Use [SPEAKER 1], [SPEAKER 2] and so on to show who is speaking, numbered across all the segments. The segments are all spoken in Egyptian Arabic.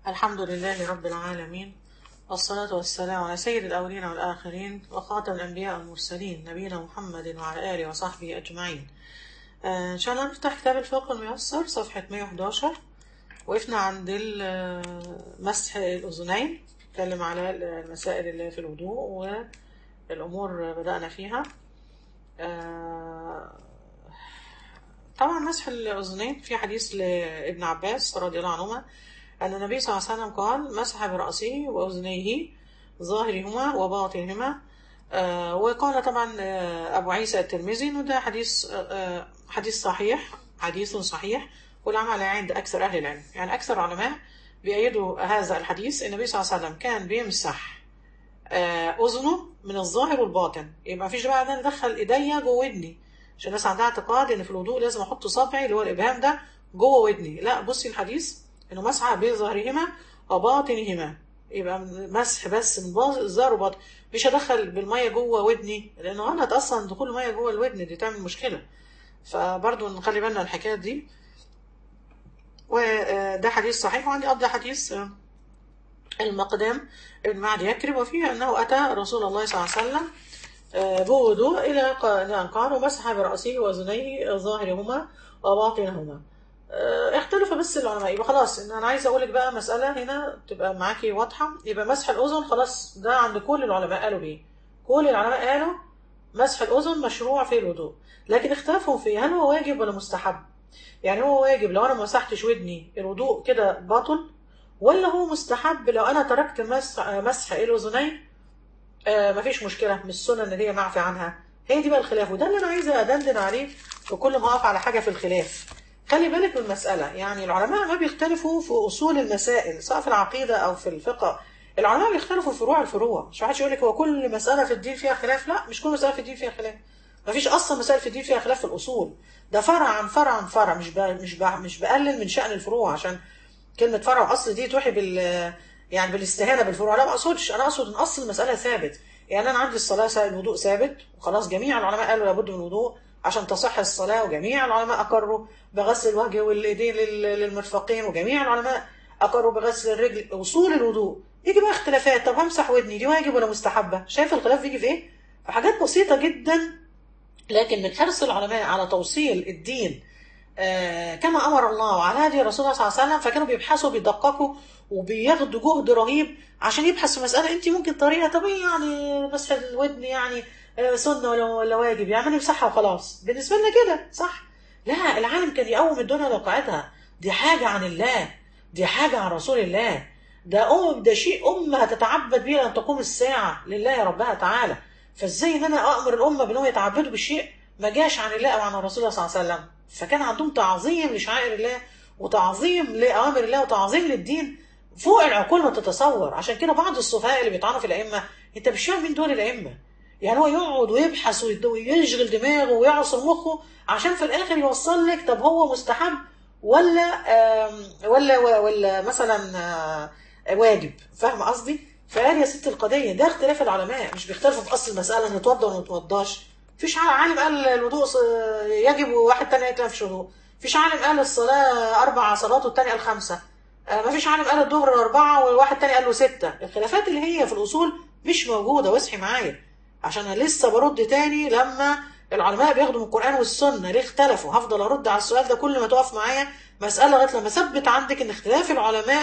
[SPEAKER 1] الحمد لله رب العالمين والصلاة والسلام على سيد الأولين والآخرين وخاتم الأنبياء والمرسلين نبينا محمد وعلى آله وصحبه أجمعين آه إن شاء الله نفتح كتاب الفقه الميسر صفحة 111 وقفنا عند ال- مسح الأذنين نتكلم على المسائل اللي في الوضوء والأمور بدأنا فيها آه طبعا مسح الأذنين في حديث لابن عباس رضي الله عنهما أن النبي صلى الله عليه وسلم قال مسح برأسه وأذنيه ظاهرهما وباطنهما آه وقال طبعا آه أبو عيسى الترمذي إنه ده حديث آه حديث صحيح حديث صحيح والعمل عند أكثر أهل العلم يعني أكثر العلماء بيأيدوا هذا الحديث النبي صلى الله عليه وسلم كان بيمسح آه أذنه من الظاهر والباطن يبقى مفيش بقى أنا أدخل إيديا جوه ودني عشان الناس عندها اعتقاد إن في الوضوء لازم أحط صبعي اللي هو الإبهام ده جوه ودني لا بصي الحديث إنه مسح بظهرهما وباطنهما يبقى مسح بس من الظهر وباطن مش هدخل بالميه جوه ودني لانه غلط اصلا دخول الميه جوه الودن دي تعمل مشكله فبرضه نخلي بالنا الحكايه دي وده حديث صحيح وعندي قبل حديث المقدام ابن معد يكرم وفيه انه اتى رسول الله صلى الله عليه وسلم بوضوء الى قال ومسح براسه واذنيه ظاهرهما وباطنهما اختلف بس العلماء يبقى خلاص ان انا عايزه اقول لك بقى مساله هنا تبقى معاكي واضحه يبقى مسح الاذن خلاص ده عند كل العلماء قالوا بيه كل العلماء قالوا مسح الاذن مشروع في الوضوء لكن اختلفوا فيه هل هو واجب ولا مستحب يعني هو واجب لو انا ما مسحتش ودني الوضوء كده باطل ولا هو مستحب لو انا تركت مسح مسح الاذنين آه مفيش مشكله من السنن اللي هي معفي عنها هي دي بقى الخلاف وده اللي انا عايزه ادندن عليه في كل ما اقف على حاجه في الخلاف خلي بالك من المسألة يعني العلماء ما بيختلفوا في أصول المسائل سواء في العقيدة أو في الفقه العلماء بيختلفوا في فروع الفروع مش واحد يقول لك هو كل مسألة في الدين فيها خلاف لا مش كل مسألة في الدين فيها خلاف ما فيش أصلا مسائل في الدين فيها خلاف في الأصول ده فرع عن فرع عن فرع مش ب... مش ب... مش بقلل من شأن الفروع عشان كلمة فرع وأصل دي توحي بال يعني بالاستهانة بالفروع لا ما أقصدش أنا أقصد إن أصل المسألة ثابت يعني أنا عندي الصلاة الوضوء ثابت وخلاص جميع العلماء قالوا لابد من الوضوء عشان تصح الصلاة وجميع العلماء أقروا بغسل الوجه والإيدين للمرفقين وجميع العلماء أقروا بغسل الرجل وصول الوضوء يجي بقى اختلافات طب همسح ودني دي واجب ولا مستحبة شايف الخلاف بيجي في إيه؟ في حاجات بسيطة جدا لكن من حرص العلماء على توصيل الدين آه كما أمر الله وعلى هدي رسول الله صلى الله عليه وسلم فكانوا بيبحثوا بيدققوا وبياخدوا جهد رهيب عشان يبحث في مسألة أنت ممكن طريقة طب يعني مسح الودن يعني سنة ولا ولا واجب يعني يمسحها وخلاص بالنسبة لنا كده صح لا العالم كان يقوم الدنيا لقاعدها دي حاجة عن الله دي حاجة عن رسول الله ده أم ده شيء أمة هتتعبد بيه أن تقوم الساعة لله ربها تعالى فازاي ان انا امر الامه بانهم يتعبدوا بالشيء ما جاش عن الله او عن الرسول صلى الله عليه وسلم فكان عندهم تعظيم لشعائر الله وتعظيم لاوامر الله وتعظيم للدين فوق العقول ما تتصور عشان كده بعض السفهاء اللي بيطعنوا في الائمه انت مش فاهم مين دول الائمه يعني هو يقعد ويبحث ويشغل دماغه ويعصر مخه عشان في الاخر يوصل لك طب هو مستحب ولا ولا ولا مثلا واجب فاهم قصدي؟ فقال يا ست القضيه ده اختلاف العلماء مش بيختلفوا في اصل المساله نتوضى ولا ما نتوضاش فيش عالم قال الوضوء يجب وواحد تاني قال مفيش وضوء فيش عالم قال الصلاه اربع صلوات والتاني قال خمسه ما فيش عالم قال الظهر اربعه وواحد تاني قال له سته الخلافات اللي هي في الاصول مش موجوده واصحي معايا عشان انا لسه برد تاني لما العلماء بياخدوا من القران والسنه ليه اختلفوا هفضل ارد على السؤال ده كل ما تقف معايا مساله لغايه لما اثبت عندك ان اختلاف العلماء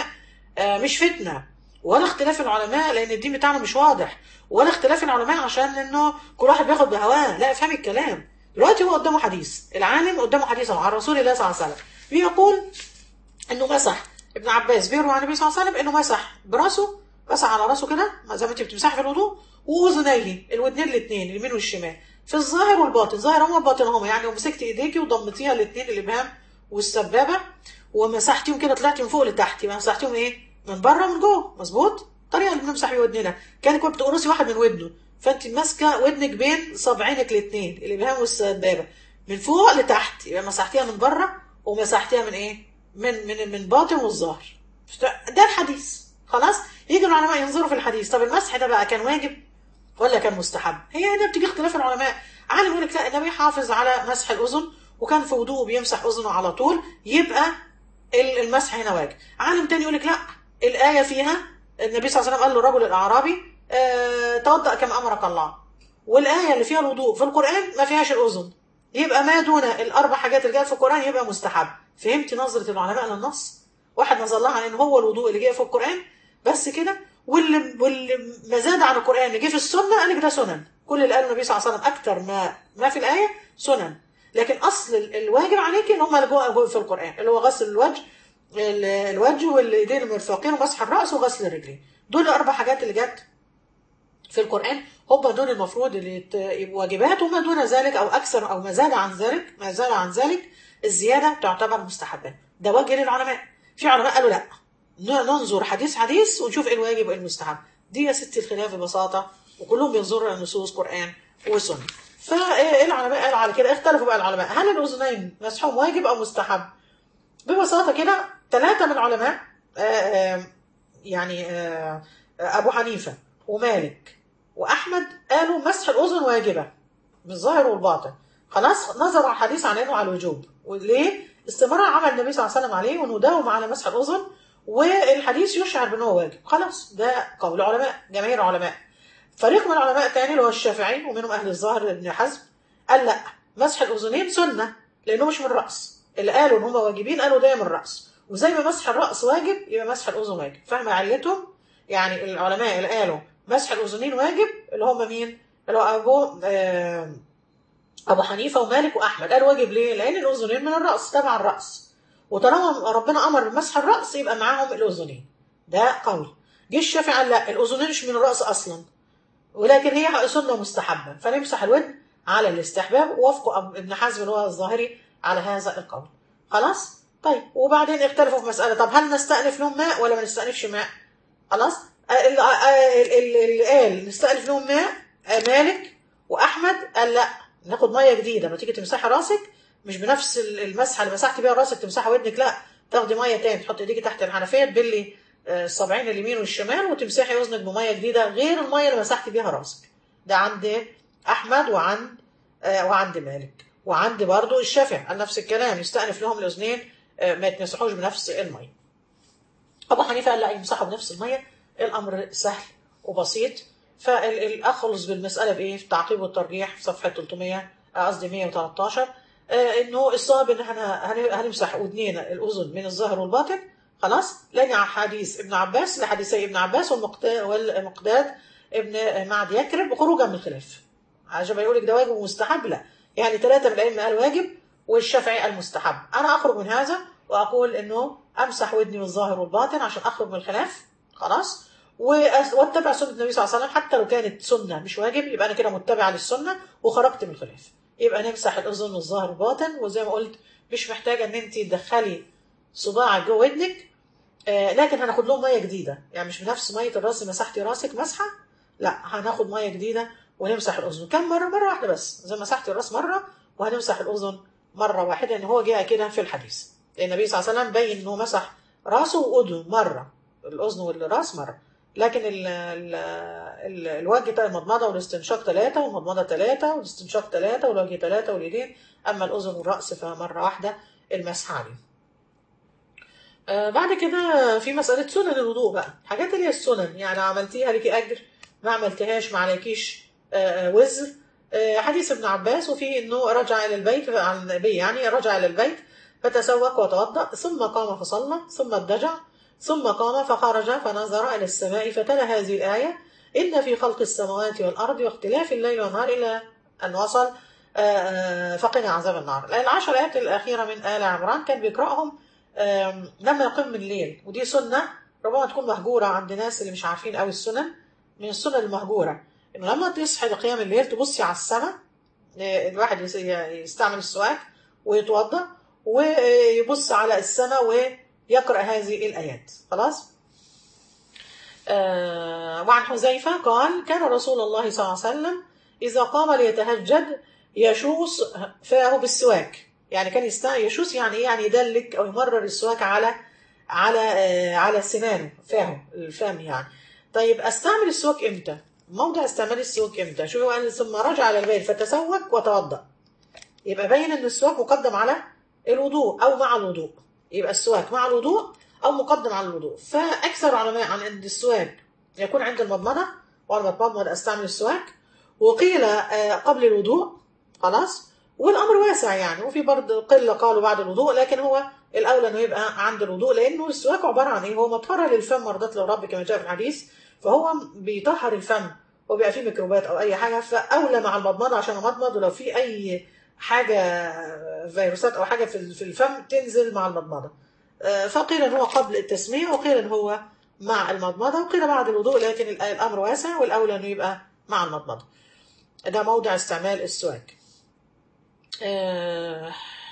[SPEAKER 1] مش فتنه ولا اختلاف العلماء لان الدين بتاعنا مش واضح ولا اختلاف العلماء عشان انه كل واحد بياخد بهواه لا افهمي الكلام دلوقتي هو قدامه حديث العالم قدامه حديث عن رسول الله صلى الله عليه وسلم بيقول انه مسح ابن عباس بيروي عن النبي صلى الله عليه وسلم انه مسح براسه مسح على راسه كده زي ما انت بتمسحي في الوضوء واذنيه الودنين الاثنين اليمين والشمال في الظاهر والباطن ظاهر هما باطن هما يعني ومسكتي ايديكي وضمتيها الاثنين الابهام والسبابه ومسحتيهم كده طلعتي من فوق لتحت يبقى مسحتيهم ايه من بره ومن جوه مظبوط الطريقه اللي بنمسح بيها ودننا كانك كنت بتقرصي واحد من ودنه فانت ماسكه ودنك بين صابعينك الاثنين الابهام والسبابه من فوق لتحت يبقى مسحتيها من بره ومسحتيها من ايه من من من باطن والظهر ده الحديث خلاص يجي العلماء ينظروا في الحديث طب المسح ده بقى كان واجب ولا كان مستحب هي هنا بتيجي اختلاف العلماء عالم يقول لك لا النبي حافظ على مسح الاذن وكان في وضوءه بيمسح اذنه على طول يبقى المسح هنا واجب عالم تاني يقول لك لا الآية فيها النبي صلى الله عليه وسلم قال له الرجل الأعرابي آه توضأ كما أمرك الله والآية اللي فيها الوضوء في القرآن ما فيهاش الأذن يبقى ما دون الأربع حاجات اللي جاءت في القرآن يبقى مستحب فهمتي نظرة العلماء للنص واحد نظر لها عن إن هو الوضوء اللي جاء في القرآن بس كده واللي واللي ما زاد عن القرآن اللي جه في السنة قال لك ده سنن كل اللي قاله النبي صلى الله عليه وسلم أكتر ما ما في الآية سنن لكن أصل الواجب عليك إن هم اللي جوه في القرآن اللي هو غسل الوجه الوجه والايدين المرفقين ومسح الراس وغسل الرجلين دول الاربع حاجات اللي جت في القران هم دول المفروض اللي يبقوا واجبات وما دون ذلك او اكثر او ما زاد عن ذلك ما زاد عن ذلك الزياده تعتبر مستحبات ده وجه للعلماء في علماء قالوا لا ننظر حديث حديث ونشوف ايه الواجب وايه المستحب دي يا ستي الخلاف ببساطه وكلهم بينظروا لنصوص قران وسنه فالعلماء قالوا على كده اختلفوا بقى العلماء هل الاذنين مسحهم واجب او مستحب ببساطه كده ثلاثة من العلماء آآ يعني آآ أبو حنيفة ومالك وأحمد قالوا مسح الأذن واجبة بالظاهر والباطن خلاص نظروا على الحديث عن انه على الوجوب وليه؟ استمرار عمل النبي صلى الله عليه وسلم عليه وانه داوم على مسح الأذن والحديث يشعر بأنه واجب خلاص ده قول علماء جماهير علماء فريق من العلماء الثاني اللي هو الشافعي ومنهم أهل الظاهر ابن حزم قال لا مسح الأذنين سنة لأنه مش من الرأس اللي قالوا ان هم واجبين قالوا ده من الرأس وزي ما مسح الرأس واجب يبقى مسح الأذن واجب فاهمة علتهم يعني العلماء اللي قالوا مسح الأذنين واجب اللي هم مين اللي هو أبو آه أبو حنيفة ومالك وأحمد قالوا واجب ليه لأن الأذنين من الرأس تبع الرأس وطالما ربنا أمر بمسح الرأس يبقى معاهم الأذنين ده قول جه الشافعي قال لا الأذنين مش من الرأس أصلا ولكن هي سنة مستحبة فنمسح الودن على الاستحباب ووافقوا ابن حزم اللي هو الظاهري على هذا القول خلاص طيب وبعدين اختلفوا في مسألة طب هل نستأنف لهم ماء ولا ما نستأنفش ماء خلاص اللي قال نستأنف لهم ماء مالك وأحمد قال لا ناخد مية جديدة ما تيجي تمسحي راسك مش بنفس المسحة اللي مسحتي بيها راسك تمسحي ودنك لا تاخدي مية تاني تحطي ايديكي تحت الحنفية تبلي الصبعين اليمين والشمال وتمسحي وزنك بمية جديدة غير المية اللي مسحتي بيها راسك ده عند أحمد وعند وعند مالك وعند برضو الشافعي قال نفس الكلام يستأنف لهم الأذنين ما يتمسحوش بنفس المية أبو حنيفة قال لا يمسحوا بنفس المية الأمر سهل وبسيط فالأخلص بالمسألة بإيه في التعقيب والترجيح في صفحة 300 قصدي 113 إنه الصواب إن احنا هنمسح ودنينا الأذن من الظاهر والباطن خلاص لأن على حديث ابن عباس لحديثي ابن عباس والمقداد ابن معد يكرب خروجا من الخلاف عشان يقول لك ده واجب ومستحب لا يعني ثلاثة من الأئمة قال واجب والشافعي قال مستحب أنا أخرج من هذا وأقول إنه أمسح ودني والظاهر والباطن عشان أخرج من الخلاف خلاص واتبع سنة النبي صلى الله عليه وسلم حتى لو كانت سنة مش واجب يبقى أنا كده متبع للسنة وخرجت من الخلاف يبقى نمسح الأذن والظاهر والباطن وزي ما قلت مش محتاجة إن أنت تدخلي صباعك جوه ودنك آه لكن هناخد لهم مية جديدة يعني مش بنفس مية الراس مسحتي راسك مسحة لا هناخد مية جديدة ونمسح الأذن كم مرة مرة واحدة بس زي مسحتي الراس مرة وهنمسح الأذن مرة واحدة إن هو جاء كده في الحديث النبي صلى الله عليه وسلم بين إنه مسح راسه وأذنه مرة الأذن والراس مرة لكن ال ال ال الوجه المضمضة والاستنشاق ثلاثة والمضمضة ثلاثة والاستنشاق ثلاثة والوجه ثلاثة واليدين أما الأذن والرأس فمرة واحدة المسح عليه آه بعد كده في مسألة سنن الوضوء بقى حاجات اللي هي السنن يعني عملتيها ليكي أجر ما عملتهاش ما عليكيش آه وزر آه حديث ابن عباس وفيه انه رجع الى البيت عن النبي يعني رجع الى البيت فتسوق وتوضا ثم قام فصلى ثم اضطجع ثم قام فخرج فنظر الى السماء فتلا هذه الايه ان في خلق السماوات والارض واختلاف الليل والنهار الى ان وصل فقنا عذاب النار العشر ايات الاخيره من ال عمران كان بيقراهم لما يقيم من الليل ودي سنه ربما تكون مهجوره عند ناس اللي مش عارفين قوي السنن من السنن المهجوره انه لما تصحي لقيام الليل تبصي على السماء الواحد يستعمل السواك ويتوضا ويبص على السماء ويقرا هذه الايات خلاص آه وعن حذيفه قال كان رسول الله صلى الله عليه وسلم اذا قام ليتهجد يشوس فاه بالسواك يعني كان يشوس يعني ايه يعني يدلك او يمرر السواك على على آه على سنانه فاهه الفم يعني طيب استعمل السواك امتى موضع استعمال السواك امتى شو قال ثم رجع الى البيت فتسوك وتوضا يبقى باين ان السواك مقدم على الوضوء او مع الوضوء يبقى السواك مع الوضوء او مقدم على الوضوء فاكثر العلماء عن ان السواك يكون عند المضمضه وانا بتمضمض استعمل السواك وقيل آه، قبل الوضوء خلاص والامر واسع يعني وفي برضه قله قالوا بعد الوضوء لكن هو الاولى انه يبقى عند الوضوء لانه السواك عباره عن ايه هو مطهره للفم مرضات للرب كما جاء في الحديث فهو بيطهر الفم وبيبقى فيه ميكروبات او اي حاجه فاولى مع المضمضه عشان امضمض ولو في اي حاجه فيروسات او حاجه في في الفم تنزل مع المضمضه آه، فقيل ان هو قبل التسميه وقيل ان هو مع المضمضه وقيل بعد الوضوء لكن ال- الامر واسع والاولى انه يبقى مع المضمضه ده موضع استعمال السواك آه،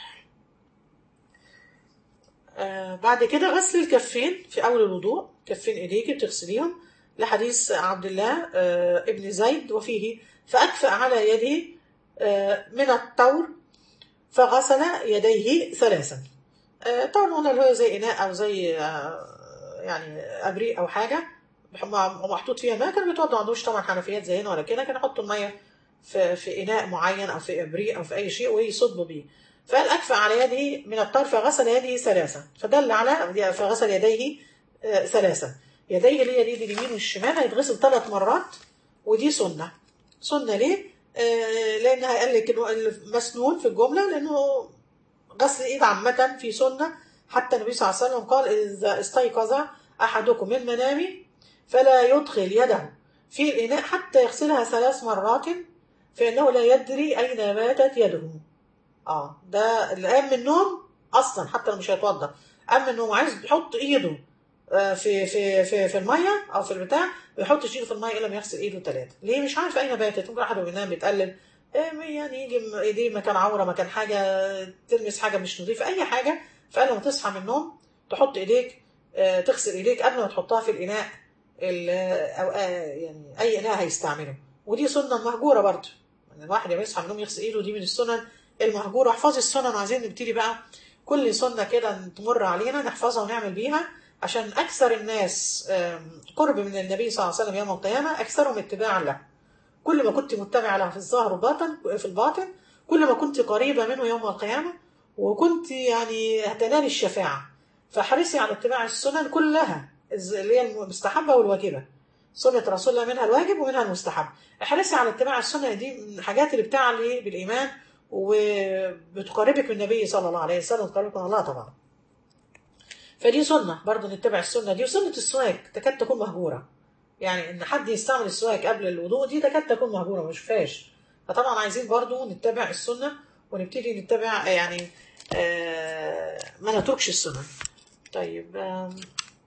[SPEAKER 1] آه، بعد كده غسل الكفين في اول الوضوء كفين ايديك بتغسليهم لحديث عبد الله آه، ابن زيد وفيه فاكفأ على يده آه، من الطور فغسل يديه ثلاثا آه، طبعا هنا اللي هو زي اناء او زي آه، يعني ابريق او حاجه م- محطوط فيها ماء كانوا بيتوضوا ما عندوش طبعا حنفيات زي هنا ولا كده كانوا يحطوا الميه في في اناء معين او في ابريق او في اي شيء ويصبوا بيه فقال اكفأ على يده من الطرف فغسل يده ثلاثا فدل على فغسل يديه آه، ثلاثا يديه اللي هي اليد اليمين والشمال هيتغسل ثلاث مرات ودي سنه سنه ليه؟ آه، لانها قال لك إنه المسنون في الجمله لانه غسل الايد عامه في سنه حتى النبي صلى الله عليه وسلم قال اذا استيقظ احدكم من منامه فلا يدخل يده في الاناء حتى يغسلها ثلاث مرات فانه لا يدري اين باتت يده اه ده اللي قام من النوم اصلا حتى لو مش هيتوضا قام من النوم عايز يحط ايده آه، في في في في الميه او في البتاع ما يحطش ايده في الميه الا لما يغسل ايده ثلاثه ليه مش عارف اين باتت ممكن واحد بينام بيتقلب آه، يعني يجي م- ايديه مكان عوره مكان حاجه تلمس حاجه مش نظيفه اي حاجه فقال لما تصحى من النوم تحط ايديك آه، تغسل ايديك قبل ما تحطها في الاناء ال- او آه، يعني اي اناء هيستعمله ودي سنه مهجوره برضه ان الواحد لما يصحى من النوم يغسل ايده دي من السنن المهجوره احفظي السنن وعايزين نبتدي بقى كل سنه كده تمر علينا نحفظها ونعمل بيها عشان اكثر الناس آم، قرب من النبي صلى الله عليه وسلم يوم القيامه اكثرهم اتباعا له كل ما كنت متبعه له في الظاهر والباطن في الباطن كل ما كنت قريبه منه يوم القيامه وكنت يعني هتنالي الشفاعه فاحرصي على اتباع السنن كلها الز- اللي هي المستحبه والواجبه سنة رسول الله منها الواجب ومنها المستحب احرصي على اتباع السنة دي من الحاجات اللي بتعلي بالإيمان وبتقربك من النبي صلى الله عليه وسلم وتقربك من الله طبعا فدي سنة برضه نتبع السنة دي وسنة السواك تكاد تكون مهجورة يعني ان حد يستعمل السواك قبل الوضوء دي تكاد تكون مهجورة ما شفاش فطبعا عايزين برضه نتبع السنة ونبتدي نتبع يعني آه ما نتركش السنة طيب آم،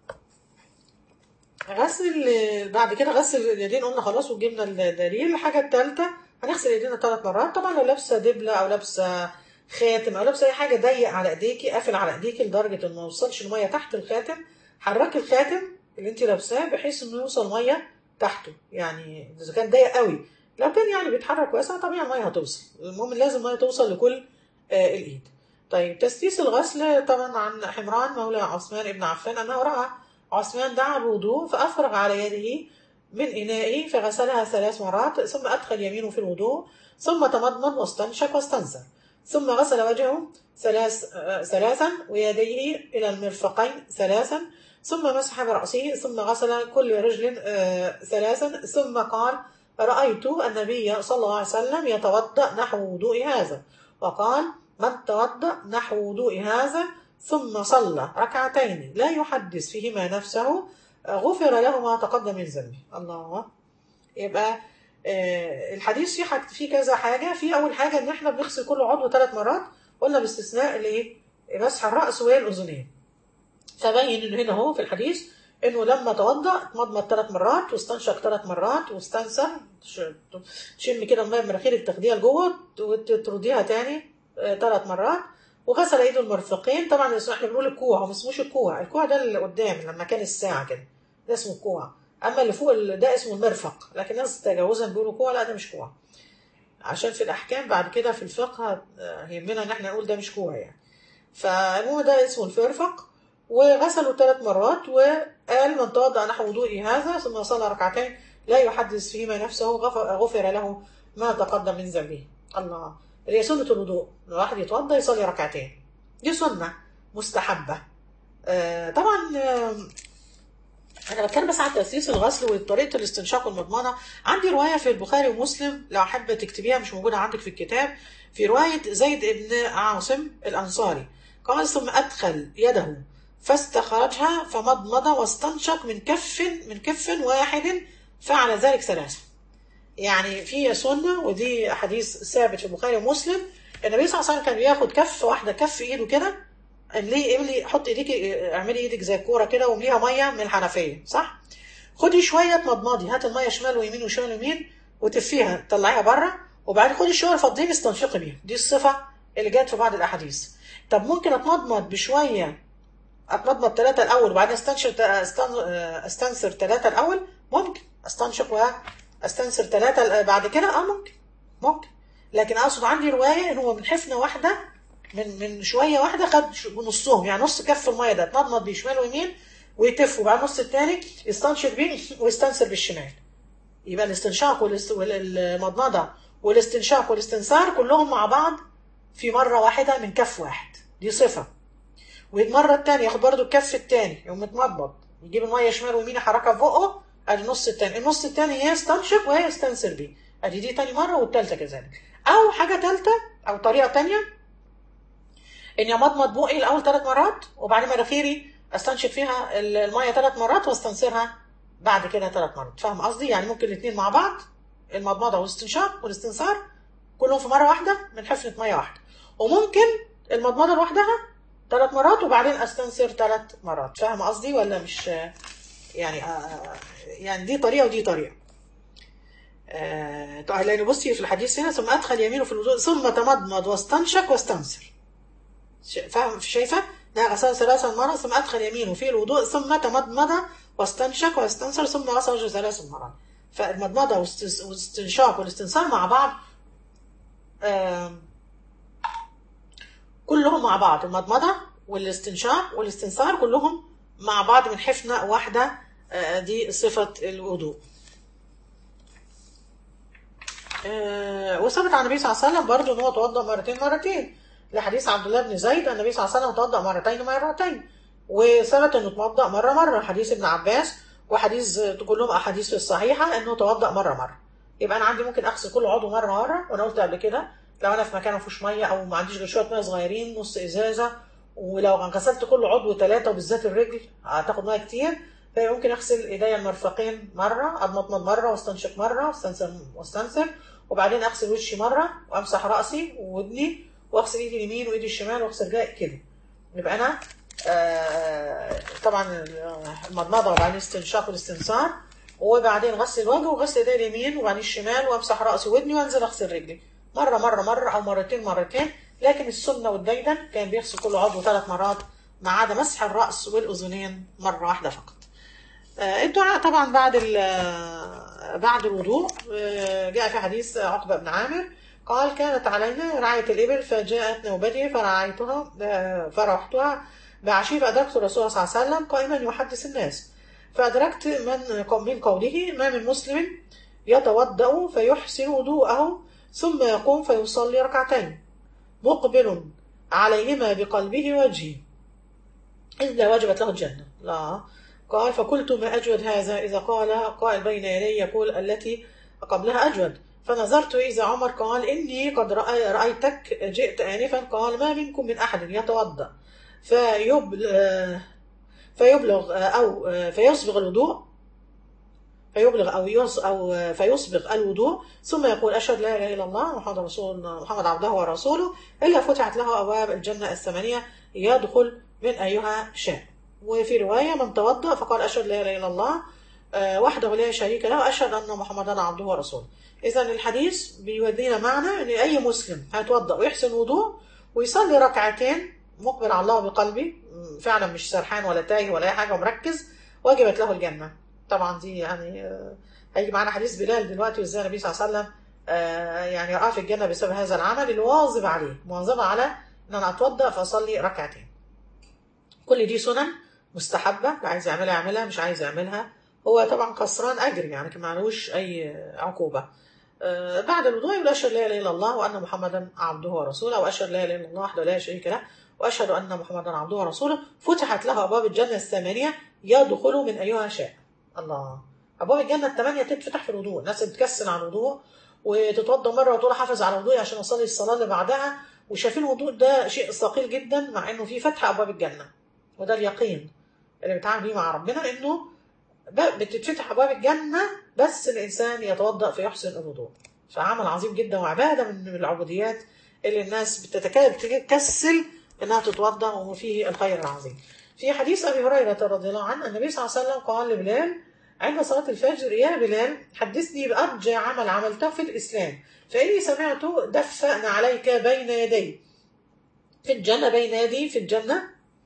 [SPEAKER 1] غسل ال- بعد كده غسل اليدين قلنا خلاص وجبنا الدليل الحاجة التالتة هنغسل ايدينا ثلاث مرات طبعا لو لابسة دبلة او لابسة خاتم او لابسة اي حاجة ضيق على ايديكي قافل على ايديكي لدرجة انه ما يوصلش المية تحت الخاتم حركي الخاتم اللي انت لابساه بحيث انه يوصل مية تحته يعني اذا كان ضيق قوي لو كان يعني بيتحرك واسع طبيعي المية هتوصل المهم لازم المية توصل لكل آه الايد طيب تسديس الغسل طبعا عن حمران مولى عثمان بن عفان انه راى عثمان دعا بوضوء فأفرغ على يده من إنائه فغسلها ثلاث مرات ثم أدخل يمينه في الوضوء ثم تمضمض واستنشق واستنثر ثم غسل وجهه ثلاث آه، ثلاثا ويديه إلى المرفقين ثلاثا ثم مسح برأسه ثم غسل كل رجل آه، ثلاثا ثم قال رأيت النبي صلى الله عليه وسلم يتوضأ نحو وضوء هذا وقال من توضأ نحو وضوء هذا ثم صلى ركعتين لا يحدث فيهما نفسه غفر له ما تقدم من ذنبه الله يبقى آه، الحديث فيه حاجة فيه كذا حاجة في أول حاجة إن إحنا بنغسل كل عضو ثلاث مرات قلنا باستثناء الإيه؟ مسح الرأس والأذنين فبين إنه هنا هو في الحديث إنه لما توضأ اتمضمض ثلاث مرات واستنشق ثلاث مرات واستنثر ش- تشم كده المية من مناخيرك تاخديها لجوه وترديها تاني ثلاث مرات وغسل ايده المرفقين طبعا اسمه احنا بنقول الكوع هو ما اسموش الكوع الكوع ده اللي قدام لما كان الساعه كده ده اسمه الكوع اما اللي فوق ال- ده اسمه المرفق لكن الناس تجاوزا بيقولوا كوع لا ده مش كوع عشان في الاحكام بعد كده في الفقه آه، يهمنا ان احنا نقول ده مش كوع يعني فالمهم ده اسمه الفرفق وغسلوا ثلاث مرات وقال من توضأ نحو وضوئي هذا ثم صلى ركعتين لا يحدث فيهما نفسه غفر, غفر له ما تقدم من ذنبه الله اللي هي سنة الوضوء الواحد يتوضأ يصلي ركعتين دي سنة مستحبة آه طبعا آه انا بتكلم بس عن تاسيس الغسل وطريقه الاستنشاق والمضمضه عندي روايه في البخاري ومسلم لو حابه تكتبيها مش موجوده عندك في الكتاب في روايه زيد بن عاصم الانصاري قال ثم ادخل يده فاستخرجها فمضمض واستنشق من كف من كف واحد فعل ذلك ثلاثه يعني في سنه ودي حديث ثابت في البخاري ومسلم النبي صلى الله عليه وسلم كان بياخد كف واحده كف ايده كده املي املي حط ايديك اعملي ايدك زي الكوره كده وامليها ميه من الحنفيه صح خدي شويه مضمضي هات الميه شمال ويمين وشمال ويمين وتفيها طلعيها بره وبعدين خدي شويه فضيه استنشقي بيها دي الصفه اللي جت في بعض الاحاديث طب ممكن اتمضمض بشويه اتمضمض ثلاثه الاول وبعدين استنشق استنثر ثلاثه الاول ممكن استنشق واستنثر ثلاثه بعد كده اه ممكن ممكن لكن اقصد عندي روايه ان هو من حفنه واحده من من شويه واحده خد نصهم يعني نص كف الميه ده اتمضمض بيه شمال ويمين ويتف وبعد النص الثاني يستنشق بيه ويستنثر بالشمال يبقى الاستنشاق والمضمضه والاستنشاق والاستنثار كلهم مع بعض في مره واحده من كف واحد دي صفه والمره الثانيه ياخد برضو الكف الثاني يقوم متمضمض يجيب الميه شمال ويمين يحركها في بقه ادي النص الثاني النص الثاني يستنشق ويستنثر بيه ادي دي تاني مره والثالثه كذلك او حاجه ثالثه او طريقه ثانيه اني امضمض بقي الاول ثلاث مرات وبعدين مناخيري استنشق فيها الميه ثلاث مرات واستنثرها بعد كده ثلاث مرات فاهم قصدي يعني ممكن الاثنين مع بعض المضمضه والاستنشاق والاستنثار كلهم في مره واحده من حفنه ميه واحده وممكن المضمضه لوحدها ثلاث مرات وبعدين استنثر ثلاث مرات فاهم قصدي ولا مش يعني آه يعني دي طريقه ودي طريقه آه لان بصي في الحديث هنا ثم ادخل يمينه في الوضوء ثم تمضمض واستنشق واستنثر فاهم شايفه ده غسل ثلاث مرات ثم ادخل يمينه في الوضوء ثم تمضمض واستنشق واستنثر ثم غسل وجهه ثلاث مرات فالمضمضه والاستنشاق والاستنثار مع بعض آه كلهم مع بعض المضمضه والاستنشاق والاستنثار كلهم مع بعض من حفنه واحده آه دي صفه الوضوء آه وثبت عن النبي صلى الله عليه وسلم برضه ان هو توضا مرتين مرتين لحديث عبد الله بن زيد النبي صلى الله عليه وسلم توضا مرتين مرتين وثبت انه توضا مره مره حديث ابن عباس وحديث كلهم احاديث الصحيحه انه توضا مره مره يبقى انا عندي ممكن اغسل كل عضو مره مره وانا قلت قبل كده لو انا في مكان ما فيهوش ميه او ما عنديش غير شويه ميه صغيرين نص ازازه ولو غسلت كل عضو ثلاثه وبالذات الرجل هتاخد ميه كتير فممكن اغسل ايديا المرفقين مره اضمضمض مره واستنشق مره واستنثر واستنثر وبعدين اغسل وشي مره وامسح راسي وودني واغسل ايدي اليمين وايدي الشمال واغسل رجلي كده يبقى انا آه طبعا المضمضه وبعدين الاستنشاق والاستنثار وبعدين غسل الوجه وغسل ايدي اليمين وبعدين الشمال وامسح راسي وودني وانزل اغسل رجلي مره مره مره او مرتين مرتين لكن السنه والديدن كان بيغسل كل عضو ثلاث مرات ما عدا مسح الراس والاذنين مره واحده فقط آه الدعاء طبعا بعد بعد الوضوء آه جاء في حديث عقبه بن عامر قال كانت علينا رعاية الإبل فجاءت نوبتي فرعيتها فرحتها بعشي فأدركت الرسول صلى الله عليه وسلم قائما يحدث الناس فأدركت من من قوله ما من مسلم يتوضأ فيحسن وضوءه ثم يقوم فيصلي ركعتين مقبل عليهما بقلبه وجهه إلا وجبت له الجنة لا قال فقلت ما أجود هذا إذا قال قائل بين يدي يقول التي قبلها أجود فنظرت إذا عمر قال إني قد رأيتك جئت آنفا قال ما منكم من أحد يتوضأ فيبلغ, فيبلغ أو فيصبغ الوضوء فيبلغ أو يص أو فيصبغ الوضوء ثم يقول أشهد لا إله إلا الله محمد رسول محمد عبده ورسوله إلا فتحت له أبواب الجنة الثمانية يدخل من أيها شاء وفي رواية من توضأ فقال أشهد لا إله إلا الله وحده لا شريك له أشهد أن محمدا عبده ورسوله إذا الحديث بيودينا معنى أن أي مسلم هيتوضأ ويحسن وضوء ويصلي ركعتين مقبل على الله بقلبي فعلا مش سرحان ولا تايه ولا أي حاجة ومركز وجبت له الجنة طبعا دي يعني هيجي معانا حديث بلال دلوقتي وازاي النبي صلى الله عليه وسلم يعني رأى في الجنة بسبب هذا العمل اللي واظب عليه مواظبة على ان انا اتوضأ فاصلي ركعتين كل دي سنن مستحبة اللي عايز يعملها يعملها مش عايز يعملها هو طبعا خسران اجر يعني ما معلوش اي عقوبة بعد الوضوء يقول اشهد لا اله الا الله وان محمدا عبده ورسوله او اشهد لا اله الا الله وحده لا شريك له واشهد ان محمدا عبده ورسوله فتحت له ابواب الجنه الثمانيه يدخل من ايها شاء الله ابواب الجنه الثمانيه تتفتح في الوضوء الناس بتكسل عن الوضوء وتتوضا مره وتقول حافظ على وضوئي عشان اصلي الصلاه اللي بعدها وشايفين الوضوء ده شيء ثقيل جدا مع انه في فتح ابواب الجنه وده اليقين اللي بيتعامل بيه مع ربنا انه بتتفتح ابواب الجنه بس الانسان يتوضا فيحسن الوضوء فعمل عظيم جدا وعباده من العبوديات اللي الناس بتتكسل انها تتوضا وفيه الخير العظيم. في حديث ابي هريره رضي الله عنه النبي صلى الله عليه وسلم قال لبلال عند صلاه الفجر يا بلال حدثني بارجى عمل عملته في الاسلام فاني سمعت دفأ عليك بين يدي في الجنه بين يدي في الجنه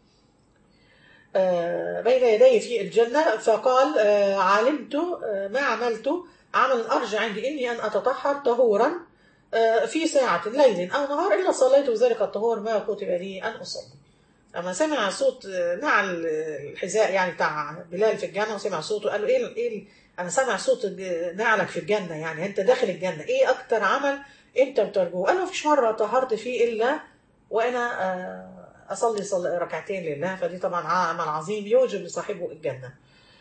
[SPEAKER 1] بين يدي في الجنة فقال علمت ما عملت عملا أرجع عندي إني أن أتطهر طهورا في ساعة ليل أو نهار إلا صليت ذلك الطهور ما كتب لي أن أصلي لما سمع صوت نعل الحذاء يعني بتاع بلال في الجنة وسمع صوته قال له إيه إيه أنا سامع صوت نعلك في الجنة يعني أنت داخل الجنة إيه أكتر عمل أنت بترجوه قال له مفيش مرة طهرت فيه إلا وأنا أصلي صل... ركعتين لله فدي طبعا عمل عظيم يوجب لصاحبه الجنة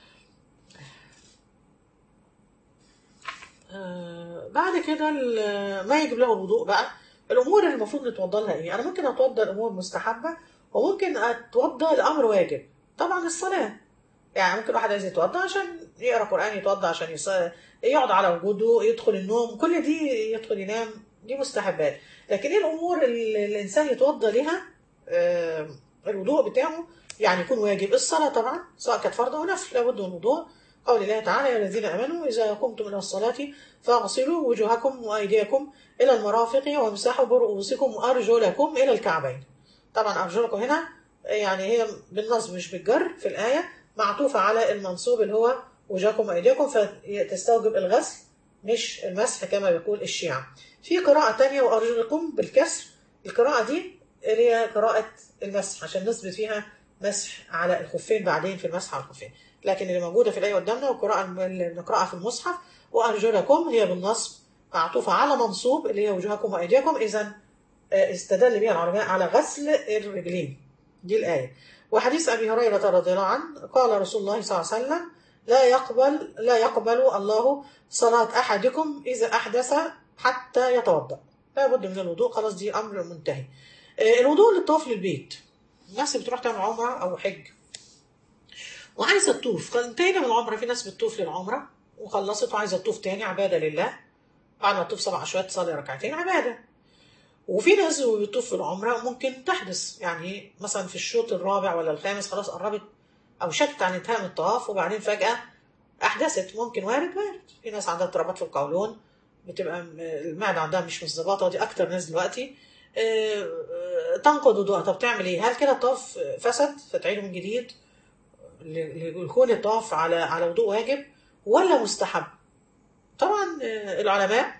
[SPEAKER 1] آه بعد كده ما يجب له الوضوء بقى الأمور اللي المفروض نتوضى لها إيه أنا ممكن أتوضى الأمور مستحبة وممكن أتوضى الأمر واجب طبعا الصلاة يعني ممكن واحد عايز يتوضى عشان يقرأ قرآن يتوضى عشان يص... يقعد على وجوده يدخل النوم كل دي يدخل ينام دي مستحبات لكن ايه الامور اللي الانسان يتوضى لها آه الوضوء بتاعه يعني يكون واجب الصلاة طبعا سواء كانت فرض أو نفل لابد من الوضوء قول الله تعالى يا الذين آمنوا إذا قمتم إلى الصلاة فاغسلوا وجوهكم وأيديكم إلى المرافق وامسحوا برؤوسكم وأرجلكم إلى الكعبين طبعا أرجلكم هنا يعني هي بالنصب مش بالجر في الآية معطوفة على المنصوب اللي هو وجوهكم وأيديكم فتستوجب الغسل مش المسح كما بيقول الشيعة في قراءة تانية وأرجلكم بالكسر القراءة دي اللي هي قراءة المسح عشان نثبت فيها مسح على الخفين بعدين في المسح على الخفين لكن اللي موجودة في الآية قدامنا والقراءة اللي بنقرأها في المصحف وأرجلكم هي بالنصب معطوفة على منصوب اللي هي وجوهكم وأيديكم إذا استدل بها العلماء على غسل الرجلين دي الآية وحديث أبي هريرة رضي الله عنه قال رسول الله صلى الله عليه وسلم لا يقبل لا يقبل الله صلاة أحدكم إذا أحدث حتى يتوضأ لا بد من الوضوء خلاص دي أمر منتهي الوضوء للطواف للبيت الناس بتروح تعمل عمرة أو حج وعايزة تطوف انتهينا من العمرة في ناس بتطوف للعمرة وخلصت وعايزة تطوف تاني عبادة لله بعد ما تطوف سبع أشواط تصلي ركعتين عبادة وفي ناس بتطوف في العمرة ممكن تحدث يعني مثلا في الشوط الرابع ولا الخامس خلاص قربت أو شكت عن انتهاء من الطواف وبعدين فجأة أحدثت ممكن وارد وارد في ناس عندها اضطرابات في القولون بتبقى المعدة عندها مش متظبطة ودي أكتر ناس دلوقتي تنقض وضوءها طب تعمل ايه؟ هل كده الطواف فسد فتعيده من جديد لكون الطواف على على وضوء واجب ولا مستحب؟ طبعا العلماء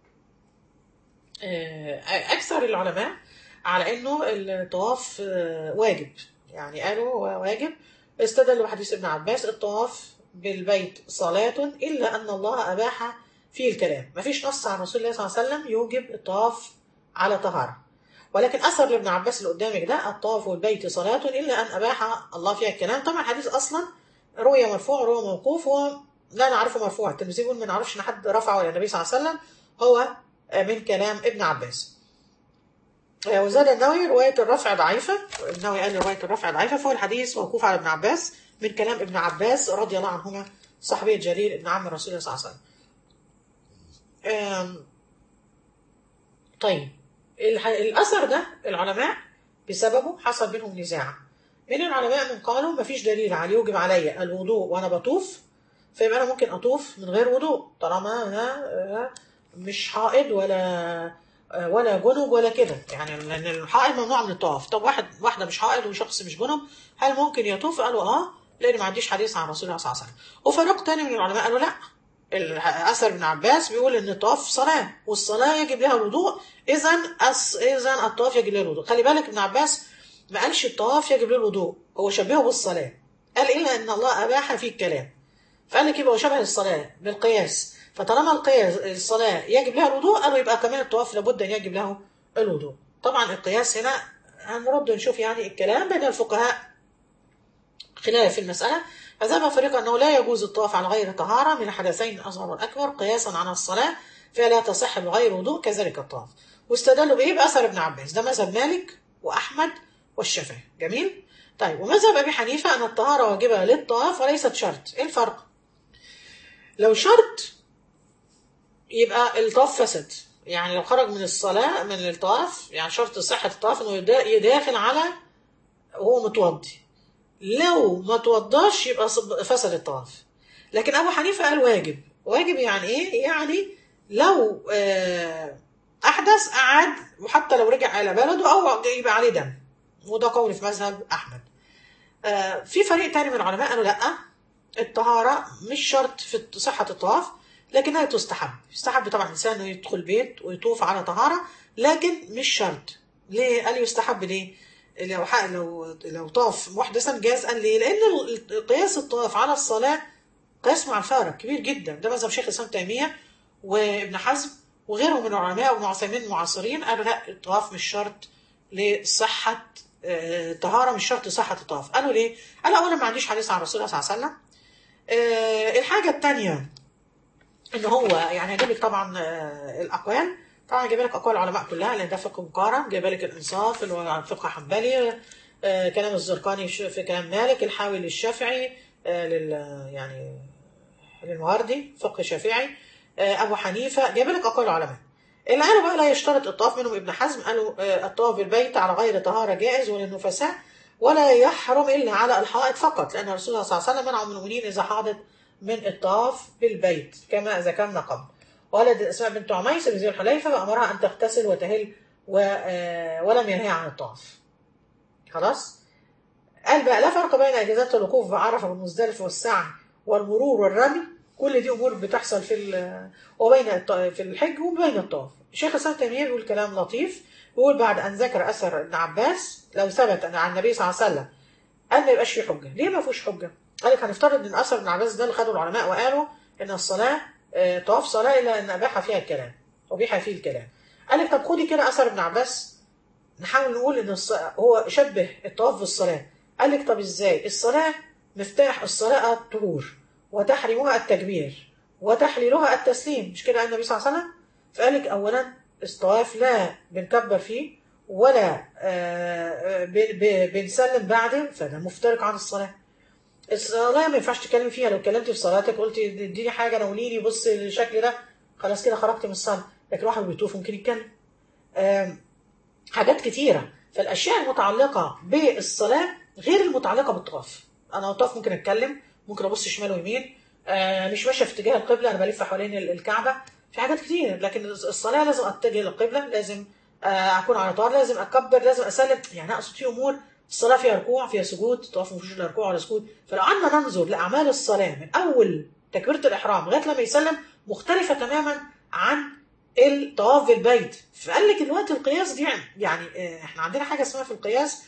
[SPEAKER 1] اكثر العلماء على انه الطواف واجب يعني قالوا واجب استدلوا بحديث ابن عباس الطواف بالبيت صلاة إلا أن الله أباح فيه الكلام مفيش نص عن رسول الله صلى الله عليه وسلم يوجب الطواف على طهارة ولكن أثر لابن عباس اللي قدامك ده الطواف والبيت صلاة إلا أن أباح الله فيها الكلام طبعا الحديث أصلا روي مرفوع روي موقوف هو لا نعرفه مرفوع الترمذي بيقول ما نعرفش ان حد رفعه الى النبي صلى الله عليه وسلم هو من كلام ابن عباس وزاد النووي رواية الرفع ضعيفة النووي قال رواية الرفع ضعيفة فهو الحديث موقوف على ابن عباس من كلام ابن عباس رضي الله عنهما صحابي الجليل ابن عم الرسول صلى الله عليه وسلم طيب الأثر ده العلماء بسببه حصل بينهم نزاع من العلماء من قالوا ما فيش دليل على يوجب علي الوضوء وأنا بطوف فيبقى أنا ممكن أطوف من غير وضوء طالما أنا مش حائض ولا ولا جنب ولا كده يعني لأن الحائض ممنوع من الطواف طب واحد واحدة مش حائض وشخص مش جنب هل ممكن يطوف؟ قالوا اه لأن ما عنديش حديث عن رسول الله صلى الله عليه وسلم وفريق تاني من العلماء قالوا لا الاثر ابن عباس بيقول ان الطواف صلاه والصلاه يجب لها الوضوء اذا أس... اذا الطواف يجب له الوضوء خلي بالك ابن عباس ما قالش الطواف يجب له الوضوء هو شبهه بالصلاه قال الا ان الله اباح فيه الكلام فقال لك يبقى هو شبه الصلاه بالقياس فطالما القياس الصلاه يجب لها الوضوء قالوا يبقى كمان الطواف لابد ان يجب له الوضوء طبعا القياس هنا هنرد نشوف يعني الكلام بين الفقهاء خلاف في المسألة فذهب فريق أنه لا يجوز الطواف على غير طهارة من الحدثين الأصغر والأكبر قياسا على الصلاة فلا تصح بغير وضوء كذلك الطواف واستدلوا بإيه بأثر ابن عباس ده مذهب مالك وأحمد والشافعي جميل طيب ومذهب أبي حنيفة أن الطهارة واجبة للطواف وليست شرط إيه الفرق لو شرط يبقى الطواف فسد يعني لو خرج من الصلاة من الطواف يعني شرط صحة الطواف انه يدا- يداخل على وهو متوضي لو ما توضاش يبقى صب- فسد الطواف لكن ابو حنيفة قال واجب واجب يعني ايه يعني لو آه، احدث قعد وحتى لو رجع الى بلده او يبقى عليه دم وده قول في مذهب احمد آه، في فريق تاني من العلماء قالوا لا الطهارة مش شرط في صحة الطواف لكنها تستحب يستحب طبعا الإنسان إنه يدخل بيت ويطوف على طهارة لكن مش شرط ليه؟ قال يستحب ليه؟ لو حق لو لو طاف محدثا جاز قال ليه؟ لأن ال- قياس الطواف على الصلاة قياس مع الفارق كبير جدا ده مذهب شيخ الإسلام تيمية وابن حزم وغيرهم من العلماء وابن عثيمين المعاصرين قالوا لا الطواف مش شرط لصحة آه، طهارة مش شرط صحة الطواف قالوا ليه؟ قالوا أولا ما عنديش حديث عن رسول الله صلى الله عليه وسلم آه، الحاجة الثانية ان هو يعني هجيب لك طبعا آه، الاقوال طبعا جايب لك اقوال العلماء كلها لان ده فقه مقارن جايب لك الانصاف اللي هو فقه حنبلي آه، كلام الزرقاني ش- في كلام مالك الحاوي للشافعي آه، لل يعني للمواردي فقه شافعي آه، ابو حنيفه جايب لك اقوال العلماء اللي قالوا بقى لا يشترط الطواف منهم ابن حزم قالوا آه، الطواف بالبيت على غير طهاره جائز وللنفساء ولا يحرم الا على الحائط فقط لان الرسول صلى الله عليه وسلم منع من المؤمنين اذا حاضت من الطواف بالبيت كما ذكرنا قبل ولد اسماء بنت عميس بن ذي الحليفه فامرها ان تغتسل وتهل و... آه، ولم ينهيها عن الطواف خلاص قال بقى لا فرق بين اجازات الوقوف بعرفه والمزدلفه والسعي والمرور والرمي كل دي امور بتحصل في ال- وبين الط- في الحج وبين الطواف الشيخ الاسلام تيميه بيقول كلام لطيف بيقول بعد ان ذكر اثر ابن عباس لو ثبت ان عن النبي صلى الله عليه وسلم قال ما يبقاش فيه حجه ليه ما فيهوش حجه قال لك هنفترض ان اثر ابن عباس ده اللي خده العلماء وقالوا ان الصلاه آه، طواف صلاه الا ان اباح فيها الكلام ابيح فيه الكلام قال لك طب خدي كده اثر ابن عباس نحاول نقول ان الص... هو شبه الطواف بالصلاه قال لك طب ازاي الصلاه مفتاح الصلاه الطهور وتحريمها التكبير وتحليلها التسليم مش كده قال النبي صلى الله عليه وسلم فقال لك اولا الطواف لا بنكبر فيه ولا آه، آه، ب- ب- بنسلم بعده فده مفترق عن الصلاه الصلاه ما ينفعش تتكلم فيها لو اتكلمتي في صلاتك قلت اديني حاجه ناوليني بص الشكل ده خلاص كده خرجت من الصلاه لكن واحد بيطوف ممكن يتكلم آم، حاجات كتيرة فالأشياء المتعلقة بالصلاة غير المتعلقة بالطواف أنا طواف ممكن أتكلم ممكن أبص شمال ويمين آه مش ماشية في اتجاه القبلة أنا بلف حوالين ال- الكعبة في حاجات كتير لكن الصلاة لازم أتجه للقبلة لازم آه أكون على طهارة لازم أكبر لازم أسلم يعني أقصد في أمور الصلاة فيها ركوع فيها سجود الطواف مفيش لا ركوع ولا سجود فلو قعدنا ننظر لأعمال الصلاة من أول تكبيرة الإحرام لغاية لما يسلم مختلفة تماما عن الطواف بالبيت فقال لك الوقت القياس دي يعني آه، احنا عندنا حاجه اسمها في القياس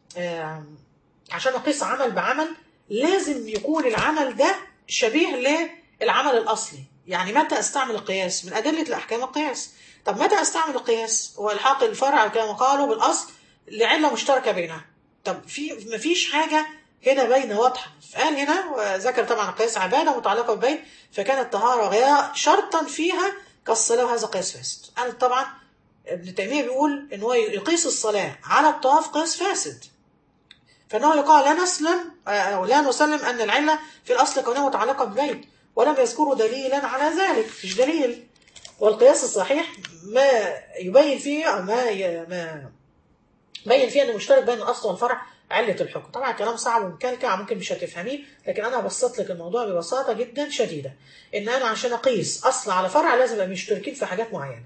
[SPEAKER 1] آه، عشان اقيس عمل بعمل لازم يكون العمل ده شبيه للعمل الاصلي يعني متى استعمل القياس من ادله الاحكام القياس طب متى استعمل القياس هو الحاق الفرع كما قالوا بالاصل لعله مشتركه بينها طب في مفيش حاجه هنا باينه واضحه فقال هنا وذكر طبعا القياس عباده متعلقه بالبيت فكانت الطهاره غير شرطا فيها كالصلاه وهذا قياس فاسد قال طبعا ابن تيميه بيقول ان هو يقيس الصلاه على الطواف قياس فاسد فانه يقال لا نسلم او لا نسلم ان العله في الاصل كونها متعلقه بالبيت ولم يذكروا دليلا على ذلك مش دليل والقياس الصحيح ما يبين فيه او ما ي... ما بين فيه ان مشترك بين الاصل والفرع علة الحكم طبعا كلام صعب ومكلكع ممكن مش هتفهميه لكن انا بسطت لك الموضوع ببساطه جدا شديده ان انا عشان اقيس اصل على فرع لازم ابقى مشتركين في حاجات معينه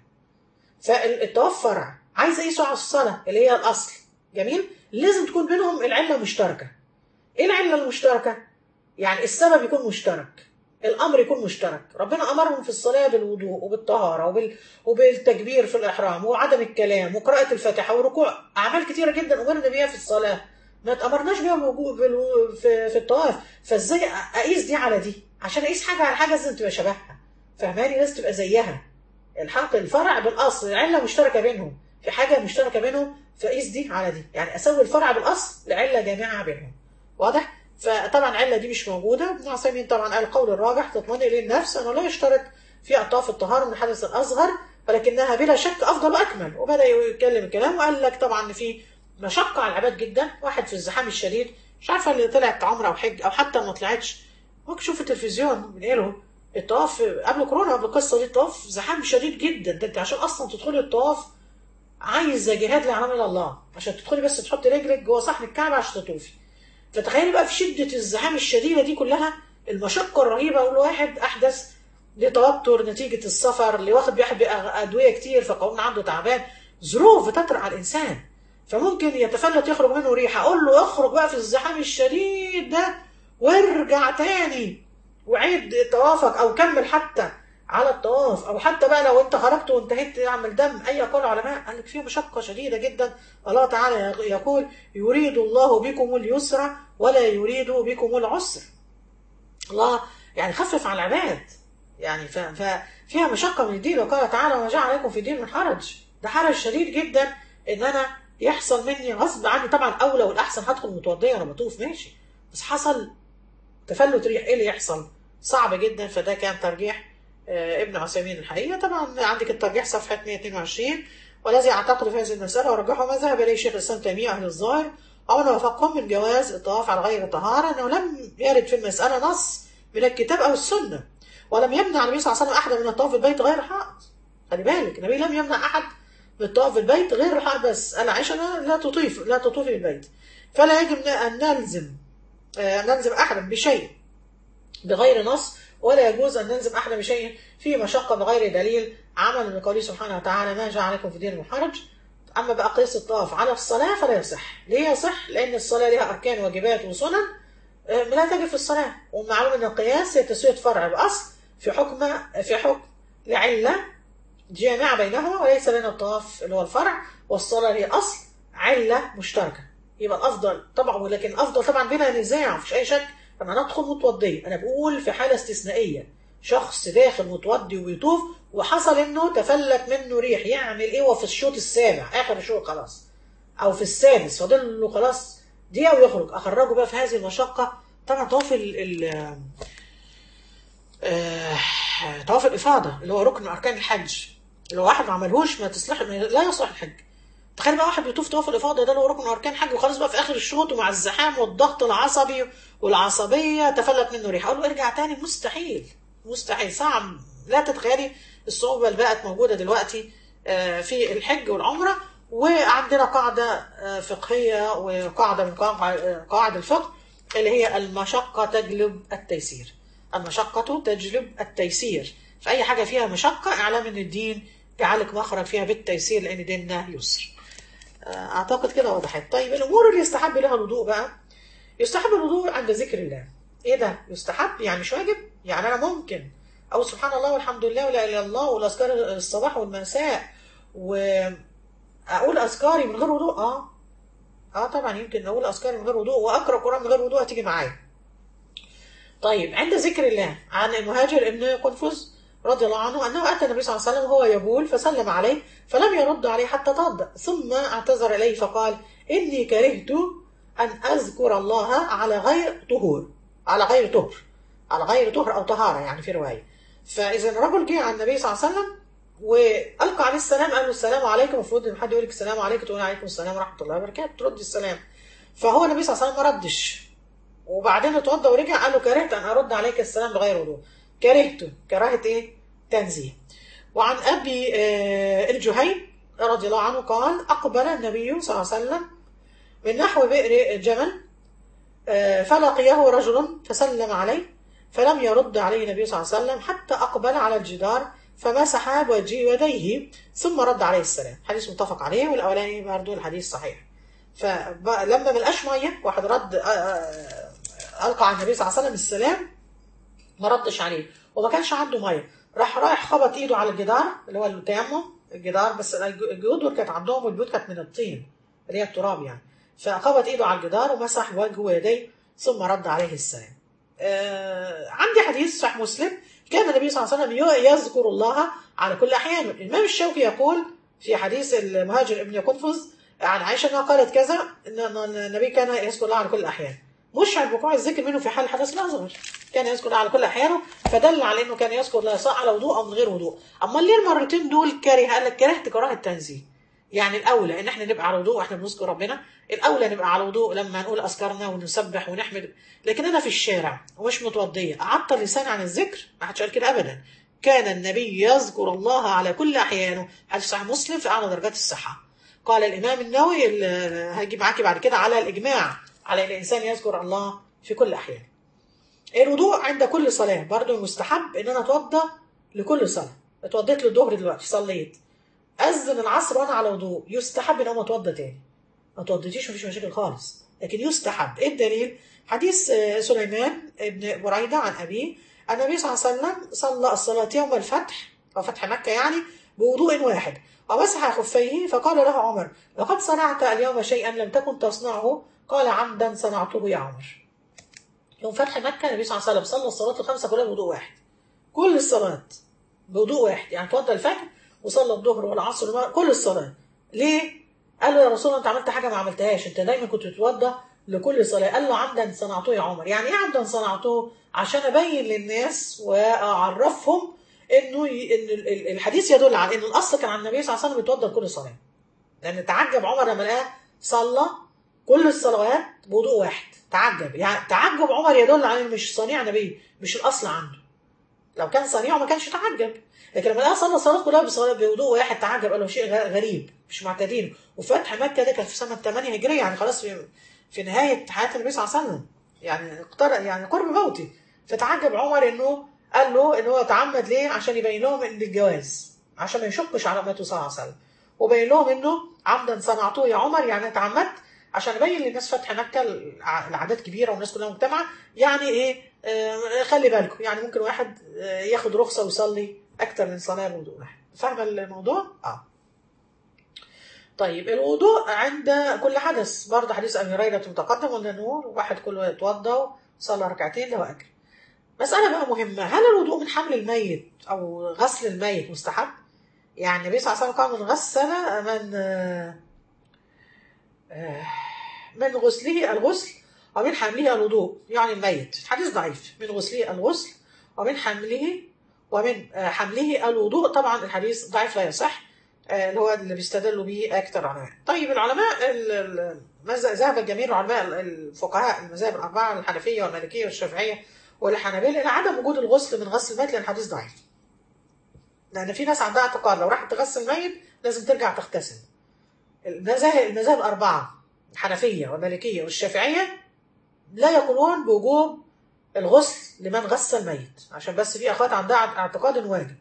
[SPEAKER 1] فالطواف فرع عايز اقيسه على الصلاه اللي هي الاصل جميل لازم تكون بينهم العله مشتركه ايه العله المشتركه يعني السبب يكون مشترك الامر يكون مشترك ربنا امرهم في الصلاه بالوضوء وبالطهاره وبال... وبالتكبير في الاحرام وعدم الكلام وقراءه الفاتحه وركوع اعمال كتيره جدا امرنا بيها في الصلاه ما تامرناش بيها بالوجوء بالو- في, في الطواف فازاي اقيس دي على دي عشان اقيس حاجه على حاجه لازم تبقى شبهها فهماني لازم تبقى زيها الحق الفرع بالاصل العله مشتركه بينهم في حاجه مشتركه بينهم فقيس دي على دي يعني اسوي الفرع بالاصل لعله جامعه بينهم واضح فطبعا العله دي مش موجوده ابن عثيمين طبعا قال القول الراجح تطمئن اليه النفس انه لا يشترط في اطراف الطهاره من الحدث الاصغر ولكنها بلا شك افضل واكمل وبدا يتكلم الكلام وقال لك طبعا ان في مشقه على العباد جدا واحد في الزحام الشديد مش عارفه اللي طلعت عمره او حج او حتى ما طلعتش ممكن شوف التلفزيون بنقله الطواف قبل كورونا قبل القصه دي الطواف زحام شديد جدا ده انت عشان اصلا تدخلي الطواف عايزه جهاد لا الا الله عشان تدخلي بس تحطي رجلك جوه صحن الكعبه عشان تطوفي فتخيلي بقى في شده الزحام الشديده دي كلها المشقه الرهيبه والواحد احدث لتوتر نتيجه السفر اللي واخد بياخد ادويه كتير فقولنا عنده تعبان ظروف بتطرق على الانسان فممكن يتفلت يخرج منه ريحه اقول له اخرج بقى في الزحام الشديد ده وارجع تاني وعيد طوافك او كمل حتى على الطواف او حتى بقى لو انت خرجت وانتهيت تعمل دم اي قول علماء قال لك فيه مشقه شديده جدا الله تعالى يقول يريد الله بكم اليسر ولا يريد بكم العسر الله يعني خفف على العباد يعني ففيها مشقه من الدين وقال تعالى وما جعل عليكم في الدين من حرج ده حرج شديد جدا ان انا يحصل مني غصب عني طبعا اولى والاحسن هدخل متوضيه وانا بطوف ماشي بس حصل تفلت ريح ايه اللي يحصل صعب جدا فده كان ترجيح ابن عثيمين الحقيقه طبعا عندك الترجيح صفحه 122 والذي اعتقد في هذه المساله ورجحه ما ذهب اليه شيخ الاسلام تيميه اهل الظاهر او ان وافقهم من جواز الطواف على غير طهاره انه لم يرد في المساله نص من الكتاب او السنه ولم يمنع النبي صلى الله عليه وسلم احدا من الطواف في البيت غير حائط خلي بالك النبي لم يمنع احد من الطواف في البيت غير الحائط بس انا عائشه لا تطيف لا تطوفي البيت فلا يجب ان نلزم ان نلزم احدا بشيء بغير نص ولا يجوز أن نلزم أحد بشيء فيه مشقة بغير دليل عمل من قوله سبحانه وتعالى ما جعل عليكم في دين من حرج أما بقى قياس الطواف على الصلاة فلا يصح ليه يصح؟ لأن الصلاة لها أركان وواجبات وسنن لا تجب في الصلاة ومعلوم أن القياس هي تسوية فرع بأصل في حكم في حكم لعلة جامعة بينهما وليس بين الطواف اللي هو الفرع والصلاة هي أصل علة مشتركة يبقى الأفضل طبعا ولكن الأفضل طبعا بلا نزاع مفيش أي شك لما ندخل متوضية أنا بقول في حالة استثنائية شخص داخل متوضي ويطوف وحصل إنه تفلت منه ريح يعمل إيه وفي الشوط السابع آخر الشوط خلاص أو في السادس فاضل له خلاص دقيقة ويخرج أخرجه بقى في هذه المشقة طبعا طواف ال ال طواف الإفاضة اللي هو ركن من أركان الحج اللي هو واحد ما عملهوش ما تصلح لا يصلح الحج تخيل بقى واحد بيطوف طواف الافاضه ده اللي هو ركن اركان حج وخلاص بقى في اخر الشوط ومع الزحام والضغط العصبي والعصبيه تفلت منه ريحه اقول له ارجع تاني مستحيل مستحيل صعب لا تتخيلي الصعوبه اللي بقت موجوده دلوقتي في الحج والعمره وعندنا قاعده فقهيه وقاعده من قواعد الفقه اللي هي المشقه تجلب التيسير المشقه تجلب التيسير في اي حاجه فيها مشقه اعلام ان الدين جعلك مخرج فيها بالتيسير لان ديننا يسر اعتقد كده وضحت طيب الامور اللي يستحب لها الوضوء بقى يستحب الوضوء عند ذكر الله ايه ده يستحب يعني مش واجب يعني انا ممكن او سبحان الله والحمد لله ولا اله الا الله والاذكار الصباح والمساء واقول اذكاري من غير وضوء اه اه طبعا يمكن اقول اذكاري من غير وضوء واقرا قران من غير وضوء هتيجي معايا طيب عند ذكر الله عن المهاجر ابن قنفذ رضي الله عنه أنه أتى النبي صلى الله عليه وسلم وهو يبول فسلم عليه فلم يرد عليه حتى توضأ ثم اعتذر إليه فقال إني كرهت أن أذكر الله على غير طهور على غير طهر على غير طهر أو طهارة يعني في رواية فإذا رجل جه على النبي صلى الله عليه وسلم وألقى عليه السلام قال له السلام عليكم المفروض إن حد يقول لك السلام عليكم تقول عليكم السلام ورحمة الله وبركاته ترد السلام فهو النبي صلى الله عليه وسلم ما ردش وبعدين اتوضى ورجع قال له كرهت أن أرد عليك السلام بغير وضوء كرهته كراهة إيه؟ تنزيه وعن أبي الجهيم رضي الله عنه قال أقبل النبي صلى الله عليه وسلم من نحو بئر جمل فلقيه رجل فسلم عليه فلم يرد عليه النبي صلى الله عليه وسلم حتى أقبل على الجدار فمسح بوجهه يديه ثم رد عليه السلام حديث متفق عليه والأولاني برضه الحديث صحيح فلما ملقاش مية واحد رد ألقى على النبي صلى الله عليه وسلم السلام ما ردش عليه وما كانش عنده ميه راح رايح خبط ايده على الجدار اللي هو التيمم الجدار بس الجدر كانت عندهم والبيوت كانت من الطين اللي هي التراب يعني فخبط ايده على الجدار ومسح وجهه ويديه ثم رد عليه السلام آه عندي حديث صحيح مسلم كان النبي صلى الله عليه وسلم يذكر الله على كل احيان الامام الشوقي يقول في حديث المهاجر ابن قنفذ عن عائشه انها قالت كذا ان إن النبي كان يذكر الله على كل الاحيان مشعر بوقوع الذكر منه في حال الحدث الاصغر كان يذكر الله على كل احيانه فدل على انه كان يذكر الله سواء على وضوء او من غير وضوء اما ليه المرتين دول كره قال لك كرهت كراهه تنزيه يعني الاولى ان احنا نبقى على وضوء واحنا بنذكر ربنا الاولى نبقى على وضوء لما نقول اذكارنا ونسبح ونحمد لكن انا في الشارع ومش متوضيه اعطل لساني عن الذكر ما حدش قال كده ابدا كان النبي يذكر الله على كل احيانه حديث صحيح مسلم في اعلى درجات الصحه قال الامام النووي ال- هيجي معاكي بعد كده على الاجماع على ان الانسان يذكر الله في كل احيانه الوضوء عند كل صلاه برضه مستحب ان انا اتوضى لكل صلاه اتوضيت للظهر دلوقتي صليت اذن العصر وانا على وضوء يستحب ان انا اتوضى تاني ما توضيتيش مفيش مشاكل خالص لكن يستحب ايه الدليل حديث آه، سليمان بن بريدة عن أبيه النبي صلى الله عليه وسلم صلى الصلاة يوم الفتح أو فتح مكة يعني بوضوء واحد ومسح خفيه فقال له عمر لقد صنعت اليوم شيئا لم تكن تصنعه قال عمدا صنعته يا عمر يوم فتح مكة النبي صلى الله عليه وسلم صلى الصلاة الخمسة كلها بوضوء واحد كل الصلاة بوضوء واحد يعني توضى الفجر وصلى الظهر والعصر والمغرب كل الصلاة ليه؟ قال له يا رسول الله انت عملت حاجة ما عملتهاش انت دايما كنت تتوضى لكل صلاة قال له عمدا صنعته يا عمر يعني ايه عمدا صنعته عشان ابين للناس واعرفهم انه ي... ان ال- ال- الحديث يدل على ان الاصل كان عن النبي صلى الله عليه وسلم بيتوضى لكل صلاة لان تعجب عمر لما لقاه صلى كل الصلوات بوضوء واحد تعجب يعني تعجب عمر يدل على انه مش صنيع نبي مش الاصل عنده لو كان صنيعه ما كانش تعجب لكن لما لقى صلى الصلاه كلها بصلاة بوضوء واحد تعجب قال له شيء غ- غريب مش معتادين وفتح مكه ده كان في سنه 8 هجريه يعني خلاص في في نهايه حياه النبي صلى الله عليه وسلم يعني اقترب يعني قرب موته فتعجب عمر انه قال له ان هو يتعمد ليه عشان يبين لهم ان الجواز عشان ما يشكش على امته صلى الله عليه وسلم وبين لهم انه عمدا صنعته يا عمر يعني اتعمدت عشان ابين للناس فتح مكه الع- الاعداد كبيره والناس كلها مجتمعه يعني ايه آه، خلي بالكم يعني ممكن واحد آه، ياخد رخصه ويصلي اكتر من صلاه بوضوء واحد فاهمه الموضوع؟ اه طيب الوضوء عند كل حدث برضه حديث ابي هريره متقدم قلنا نور واحد كله يتوضا وصلى ركعتين له اجر مساله بقى مهمه هل الوضوء من حمل الميت او غسل الميت مستحب؟ يعني النبي صلى الله عليه وسلم قال من غسل من آه، آه، من غسله الغسل ومن حمله الوضوء يعني الميت حديث ضعيف من غسله الغسل ومن حمله ومن آه، حمله الوضوء طبعا الحديث ضعيف لا يصح آه، اللي هو اللي بيستدلوا به اكثر علماء طيب العلماء ال- ال- مز- ذهب الجميع علماء الفقهاء المذاهب الاربعه الحنفيه والمالكيه والشافعيه والحنابلة الى عدم وجود الغسل من غسل الميت لان الحديث ضعيف لان في ناس عندها اعتقاد لو راحت تغسل ميت لازم ترجع تغتسل المذاهب المذاهب الاربعه الحنفيه والمالكيه والشافعيه لا يقولون بوجوب الغسل لمن غسل ميت عشان بس في اخوات عندها اعتقاد إنه واجب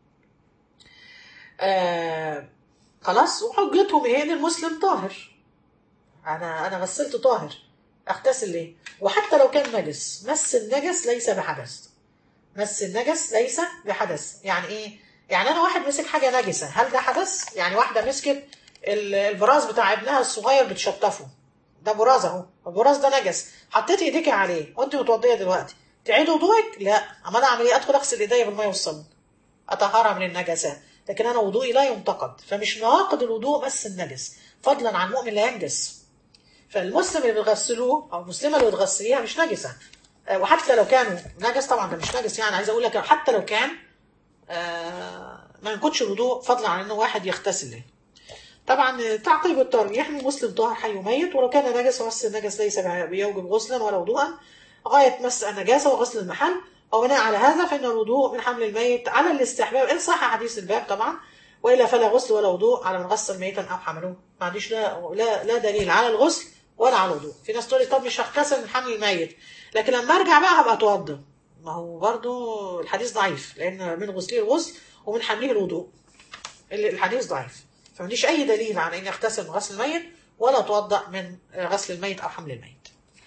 [SPEAKER 1] آه خلاص وحجتهم ايه ان المسلم طاهر انا انا غسلت طاهر اغتسل ليه وحتى لو كان نجس مس النجس ليس بحدث مس النجس ليس بحدث يعني ايه يعني انا واحد مسك حاجه نجسه هل ده حدث يعني واحده مسكت ال- البراز بتاع ابنها الصغير بتشطفه ده براز اهو البراز ده نجس حطيتي ايديكي عليه وانت متوضيه دلوقتي تعيد وضوءك لا اما انا اعمل ايه ادخل اغسل ايديا بالميه والصابون اطهرها من النجاسات لكن انا وضوئي لا ينتقد فمش ناقض الوضوء مس النجس فضلا عن مؤمن لا ينجس فالمسلم اللي بتغسلوه او المسلمه اللي بتغسليها مش نجسه آه، وحتى لو كانوا نجس طبعا ده مش نجس يعني عايز اقول لك حتى لو كان آه، ما ينقضش الوضوء فضلا عن انه واحد يغتسل له طبعا تعقيب والترجيح ان المسلم طاهر حي وميت ولو كان نجس ومس النجس ليس بيوجب غسلا ولا وضوءا غايه مس النجاسه وغسل المحل وبناء على هذا فان الوضوء من حمل الميت على الاستحباب ان صح حديث الباب طبعا والا فلا غسل ولا وضوء على من غسل ميتا او حملوه ما عنديش لا لا لا دليل على الغسل ولا على الوضوء في ناس تقول لي طب مش هغتسل من حمل الميت لكن لما ارجع بقى هبقى اتوضى ما هو برضو الحديث ضعيف لان من غسله الغسل ومن حمله الوضوء ال- الحديث ضعيف فما عنديش اي دليل على اني اغتسل من غسل الميت ولا اتوضا من غسل الميت او حمل الميت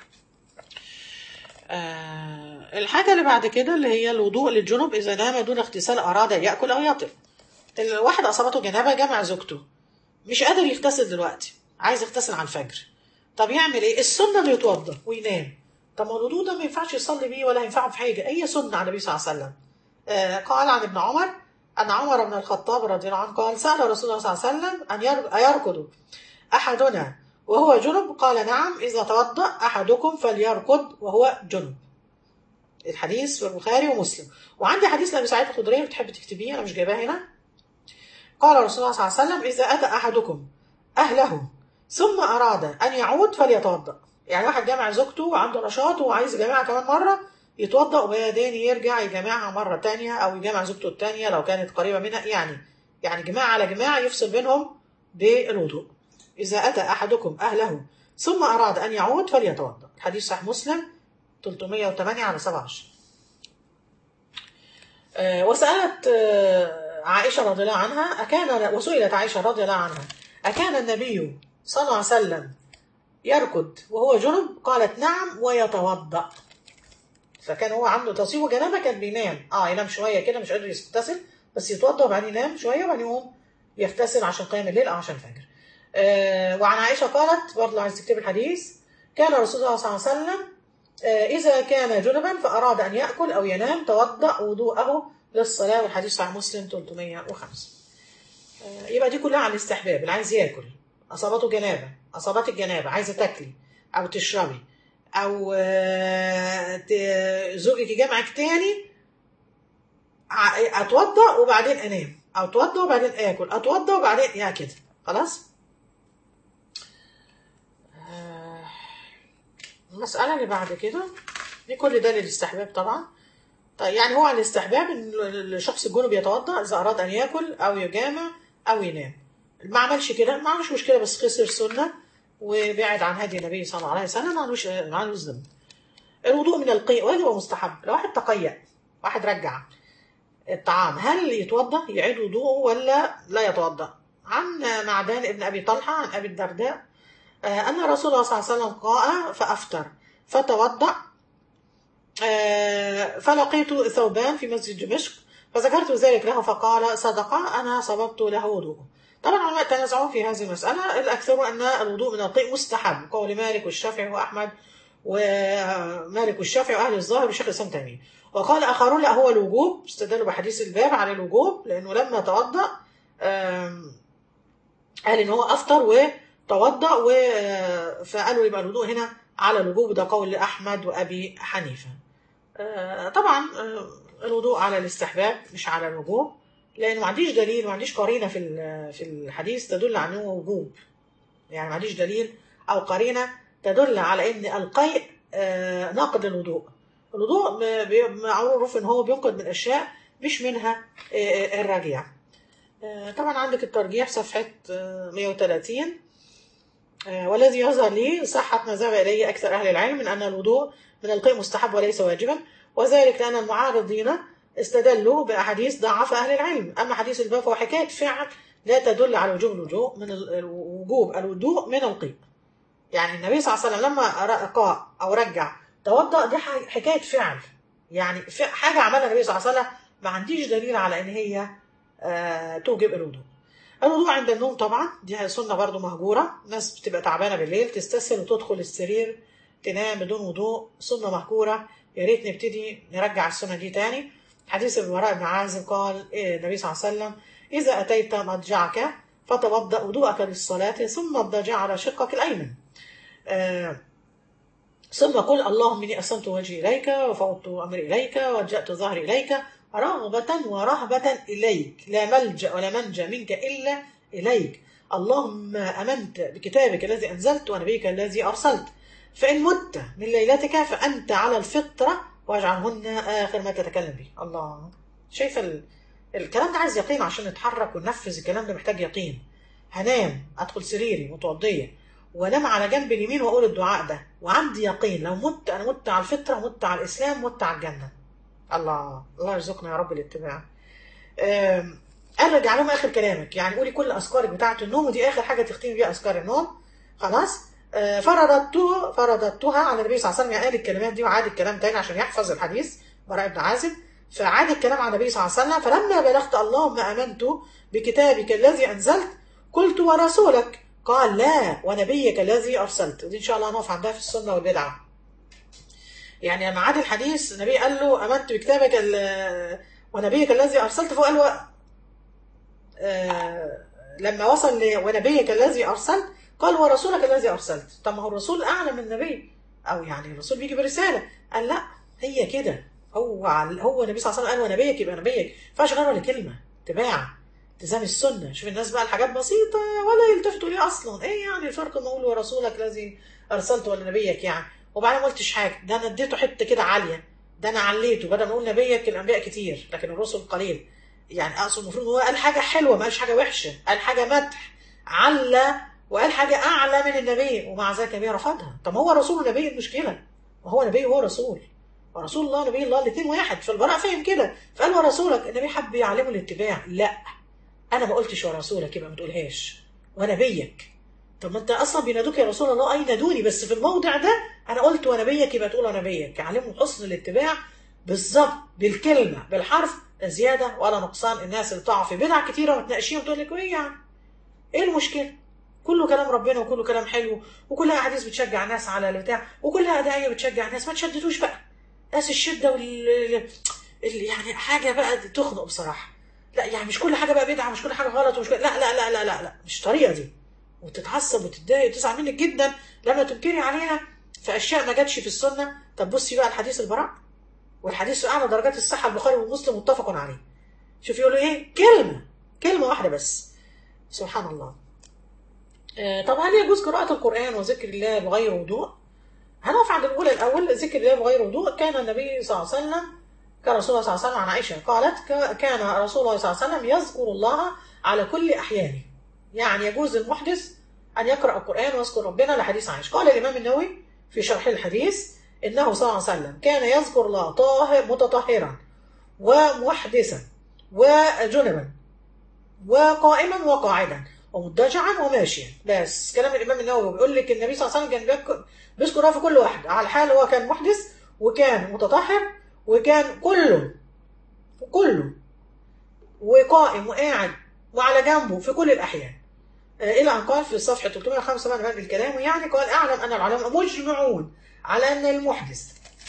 [SPEAKER 1] آه الحاجة اللي بعد كده اللي هي الوضوء للجنوب إذا نام دون اغتسال أراد أن يأكل أو يطئ الواحد أصابته جنابة جمع زوجته مش قادر يغتسل دلوقتي عايز يغتسل على الفجر طب يعمل إيه؟ السنة إنه يتوضأ وينام طب ما الوضوء ده ما ينفعش يصلي بيه ولا ينفعه في حاجة أي سنة على النبي صلى الله عليه وسلم آه قال عن ابن عمر أن عمر بن الخطاب رضي الله عنه قال سأل رسول الله صلى الله عليه وسلم أن ير- أيركض أحدنا وهو جنب قال نعم إذا توضأ أحدكم فليركض وهو جنب الحديث في البخاري ومسلم وعندي حديث لأبي سعيد الخدري بتحب تكتبيه أنا مش جايباه هنا قال رسول الله صلى الله عليه وسلم إذا أتى أحدكم أهله ثم أراد أن يعود فليتوضأ يعني واحد جامع زوجته وعنده نشاط وعايز يجمعها كمان مرة يتوضأ وبعدين يرجع يجمعها مرة تانية أو يجمع زوجته التانية لو كانت قريبة منها يعني يعني جماعة على جماعة يفصل بينهم بالوضوء إذا أتى أحدكم أهله ثم أراد أن يعود فليتوضأ حديث صحيح مسلم 308 على 27 آه، وسألت آه، عائشة رضي الله عنها أكان وسئلت عائشة رضي الله عنها أكان النبي صلى الله عليه وسلم يركض وهو جنب قالت نعم ويتوضأ فكان هو عنده تصيب جنابه كان بينام اه ينام شويه كده مش قادر يغتسل بس يتوضا وبعدين ينام شويه وبعدين يقوم يغتسل عشان قيام الليل او عشان الفجر. آه وعن عائشه قالت برضه عايز تكتب الحديث كان رسول الله صلى الله عليه وسلم آه اذا كان جنبا فاراد ان ياكل او ينام توضا وضوءه للصلاه والحديث صحيح مسلم 305. آه يبقى دي كلها عن الاستحباب اللي عايز ياكل اصابته جنابه اصابات الجنابه عايزه تاكلي او تشربي او آه، ت- زوجك يجمعك تاني ع- اتوضا وبعدين انام او اتوضا وبعدين اكل اتوضا وبعدين يا كده خلاص آه، المسألة اللي بعد كده دي كل ده للاستحباب طبعا طيب يعني هو على الاستحباب ان الشخص الجنوب يتوضا اذا اراد ان ياكل او يجامع او ينام ما عملش كده ما عملش مشكله بس خسر سنه وبعد عن هدي النبي صلى الله عليه وسلم ما عندوش ما عندوش ذنب الوضوء من القيء واجب ومستحب لو واحد تقيأ واحد رجع الطعام هل يتوضا يعيد وضوءه ولا لا يتوضا عن معدان ابن ابي طلحه عن ابي الدرداء آه، ان رسول الله صلى الله عليه وسلم قاء فافطر فتوضا آه، فلقيت ثوبان في مسجد دمشق فذكرت ذلك له فقال صدق انا صببت له وضوءه طبعا العلماء تنازعون في هذه المسألة الأكثر أن الوضوء من القيء مستحب قول مالك والشافعي وأحمد ومالك والشافعي وأهل الظاهر وشيخ الإسلام تيمية وقال آخرون لا هو الوجوب استدلوا بحديث الباب على الوجوب لأنه لما توضأ آم، قال إن هو أفطر وتوضأ و- فقالوا يبقى الوضوء هنا على الوجوب ده قول لأحمد وأبي حنيفة آه، طبعا آه، الوضوء على الاستحباب مش على الوجوب لأن ما عنديش دليل ما عنديش قرينة في ال- في الحديث تدل على أنه وجوب يعني ما عنديش دليل أو قرينة تدل على أن القيء آه، ناقض الوضوء الوضوء م- بي- معروف أن هو بينقض من أشياء مش منها آه، الرجيع آه، طبعا عندك الترجيح صفحة آه، 130 آه، والذي يظهر لي صحة ما ذهب إليه أكثر أهل العلم من أن الوضوء من القيء مستحب وليس واجبا وذلك لأن المعارضين استدلوا بأحاديث ضعف أهل العلم أما حديث الباب فهو حكاية فعل لا تدل على وجوب الوضوء من ال- وجوب الوضوء من القيء يعني النبي صلى الله عليه وسلم لما رقى أو رجع توضأ دي ح- حكاية فعل يعني ف- حاجة عملها النبي صلى الله عليه وسلم ما عنديش دليل على إن هي آه، توجب الوضوء الوضوء عند النوم طبعا دي سنة برضو مهجورة ناس بتبقى تعبانة بالليل تستسهل وتدخل السرير تنام بدون وضوء سنة مهجورة يا ريت نبتدي نرجع السنة دي تاني حديث البراء بن عازب قال إيه النبي صلى الله عليه وسلم إذا أتيت مضجعك فتوضأ وضوءك للصلاة ثم اضطجع على شقك الأيمن آه ثم قل اللهم إني أسلمت وجهي إليك وفوضت أمري إليك وجأت ظهري إليك رغبة ورهبة إليك لا ملجأ ولا منجا منك إلا إليك اللهم أمنت بكتابك الذي أنزلت ونبيك الذي أرسلت فإن مت من ليلتك فأنت على الفطرة واجعلهن آخر ما تتكلم به الله شايفة ال... الكلام ده عايز يقين عشان نتحرك وننفذ الكلام ده محتاج يقين هنام أدخل سريري متوضية وانام على جنب اليمين واقول الدعاء ده وعندي يقين لو مت انا مت على الفطره مت على الاسلام مت على الجنه الله الله يرزقنا يا رب الاتباع آم، ارجع لهم اخر كلامك يعني قولي كل اذكارك بتاعه النوم ودي اخر حاجه تختمي بيها اذكار النوم خلاص آه، فرددته فرددتها على النبي صلى الله عليه وسلم يعني قال الكلمات دي وعاد الكلام تاني عشان يحفظ الحديث براء بن عازب فعاد الكلام على النبي صلى الله عليه وسلم فلما بلغت اللهم امنت بكتابك الذي انزلت قلت ورسولك قال لا ونبيك الذي ارسلت ودي ان شاء الله هنقف عندها في السنه والبدعه يعني لما عاد الحديث النبي قال له امنت بكتابك ال- ونبيك الذي ارسلت فقال له آه، لما وصل ل- ونبيك الذي ارسلت قال ورسولك الذي ارسلت طب ما هو الرسول اعلى من النبي او يعني الرسول بيجي برساله قال لا هي كده هو عل- هو النبي صلى الله عليه وسلم قال ونبيك يبقى نبيك ما ينفعش غير ولا كلمه اتباع التزام السنه شوف الناس بقى الحاجات بسيطه ولا يلتفتوا ليه اصلا ايه يعني الفرق ما اقول ورسولك الذي ارسلت ولا نبيك يعني وبعدين ما قلتش حاجه ده انا اديته حته كده عاليه ده انا عليته بدل ما اقول نبيك الانبياء كتير لكن الرسل قليل يعني اقصد المفروض هو قال حاجه حلوه ما قالش حاجه وحشه قال حاجه مدح على وقال حاجه اعلى من النبي ومع ذلك النبي رفضها طب ما هو رسول ونبي المشكله ما هو نبي وهو رسول ورسول الله نبي الله الاثنين واحد فالبراء فهم كده فقال ورسولك النبي حب يعلمه الاتباع لا انا ما قلتش ورسولك يبقى ما تقولهاش ونبيك طب ما انت اصلا بينادوك يا رسول الله اي نادوني بس في الموضع ده انا قلت ونبيك يبقى تقول ونبيك علموا حسن الاتباع بالظبط بالكلمه بالحرف لا زياده ولا نقصان الناس اللي بتقع في بدع كتيره وتناقشيهم وتقول لك ايه يعني ايه المشكله كله كلام ربنا وكله كلام حلو وكلها احاديث بتشجع الناس على البتاع وكلها ادعيه بتشجع الناس ما تشددوش بقى ناس الشده وال ال- يعني حاجه بقى تخنق بصراحه لا يعني مش كل حاجه بقى بدعه مش كل حاجه غلط ومش كل... لا لا لا لا لا لا مش الطريقه دي وتتعصب وتتضايق وتزعل منك جدا لما تنكري عليها في اشياء ما جاتش في السنه طب بصي بقى الحديث البراء والحديث في اعلى درجات الصحه البخاري ومسلم متفق عليه شوف يقولوا ايه كلمه كلمه واحده بس سبحان الله آه، طب هل يجوز قراءة القرآن وذكر الله بغير وضوء؟ هنقف عند الأولى الأول ذكر الله بغير وضوء كان النبي صلى الله عليه وسلم كان رسول الله صلى الله عليه وسلم عن عائشة قالت ك- كان رسول الله صلى الله عليه وسلم يذكر الله على كل أحيانه يعني يجوز للمحدث أن يقرأ القرآن ويذكر ربنا لحديث عائشة قال الإمام النووي في شرح الحديث إنه صلى الله عليه وسلم كان يذكر الله طاهر متطهرا ومحدثا وجنبا وقائما وقاعدا ومضطجعا وماشيا بس كلام الامام النووي بيقول لك النبي صلى الله عليه وسلم كان بيذكر بيذكرها في كل واحد على الحال هو كان محدث وكان متطهر وكان كله كله وقائم وقاعد وعلى جنبه في كل الاحيان آه، الى ان قال في صفحه 305 بعد هذا الكلام يعني قال اعلم ان العلماء مجمعون على ان المحدث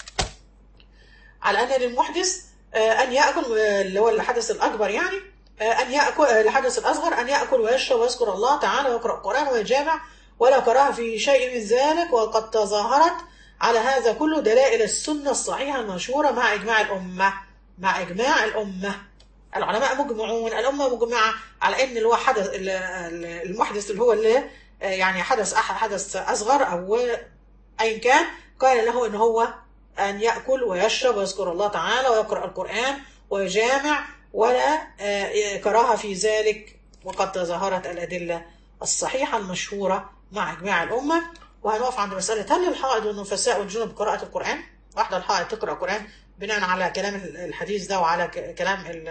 [SPEAKER 1] على ان للمحدث آه، ان ياكل آه، اللي هو الحدث الاكبر يعني آه، ان ياكل آه، الحدث الاصغر ان ياكل ويشرب ويذكر الله تعالى ويقرا القران ويجامع ولا كراهه في شيء من ذلك وقد تظاهرت على هذا كله دلائل السنه الصحيحه المشهوره مع اجماع الامه مع اجماع الامه العلماء مجمعون الامه مجمعه على ان اللي هو حدث ال- ال- المحدث اللي هو اللي آه، يعني حدث أح- حدث اصغر او ايا كان قال له ان هو ان ياكل ويشرب ويذكر الله تعالى ويقرا القران ويجامع ولا آه، كراهه في ذلك وقد تظاهرت الادله الصحيحه المشهوره مع اجماع الامه وهنقف عند مساله هل الحائض والنفساء والجنب قراءه القران؟ واحده الحائض تقرا القران بناء على كلام الحديث ده وعلى ك- كلام ال-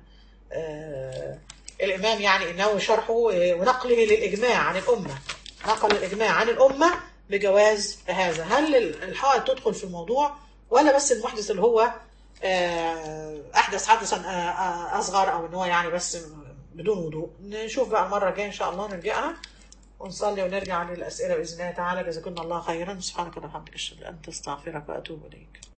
[SPEAKER 1] آه، الامام يعني انه شرحه آه، ونقله للاجماع عن الامه نقل الاجماع عن الامه بجواز هذا هل الحائض تدخل في الموضوع ولا بس المحدث اللي هو آه، احدث حدثا آه، آه، اصغر او ان هو يعني بس بدون وضوء نشوف بقى المره الجايه ان شاء الله نرجعها ونصلي ونرجع للاسئله باذن الله تعالى جزاكم الله خيرا سبحانك اللهم وبحمدك اشهد ان لا اله الا انت استغفرك واتوب اليك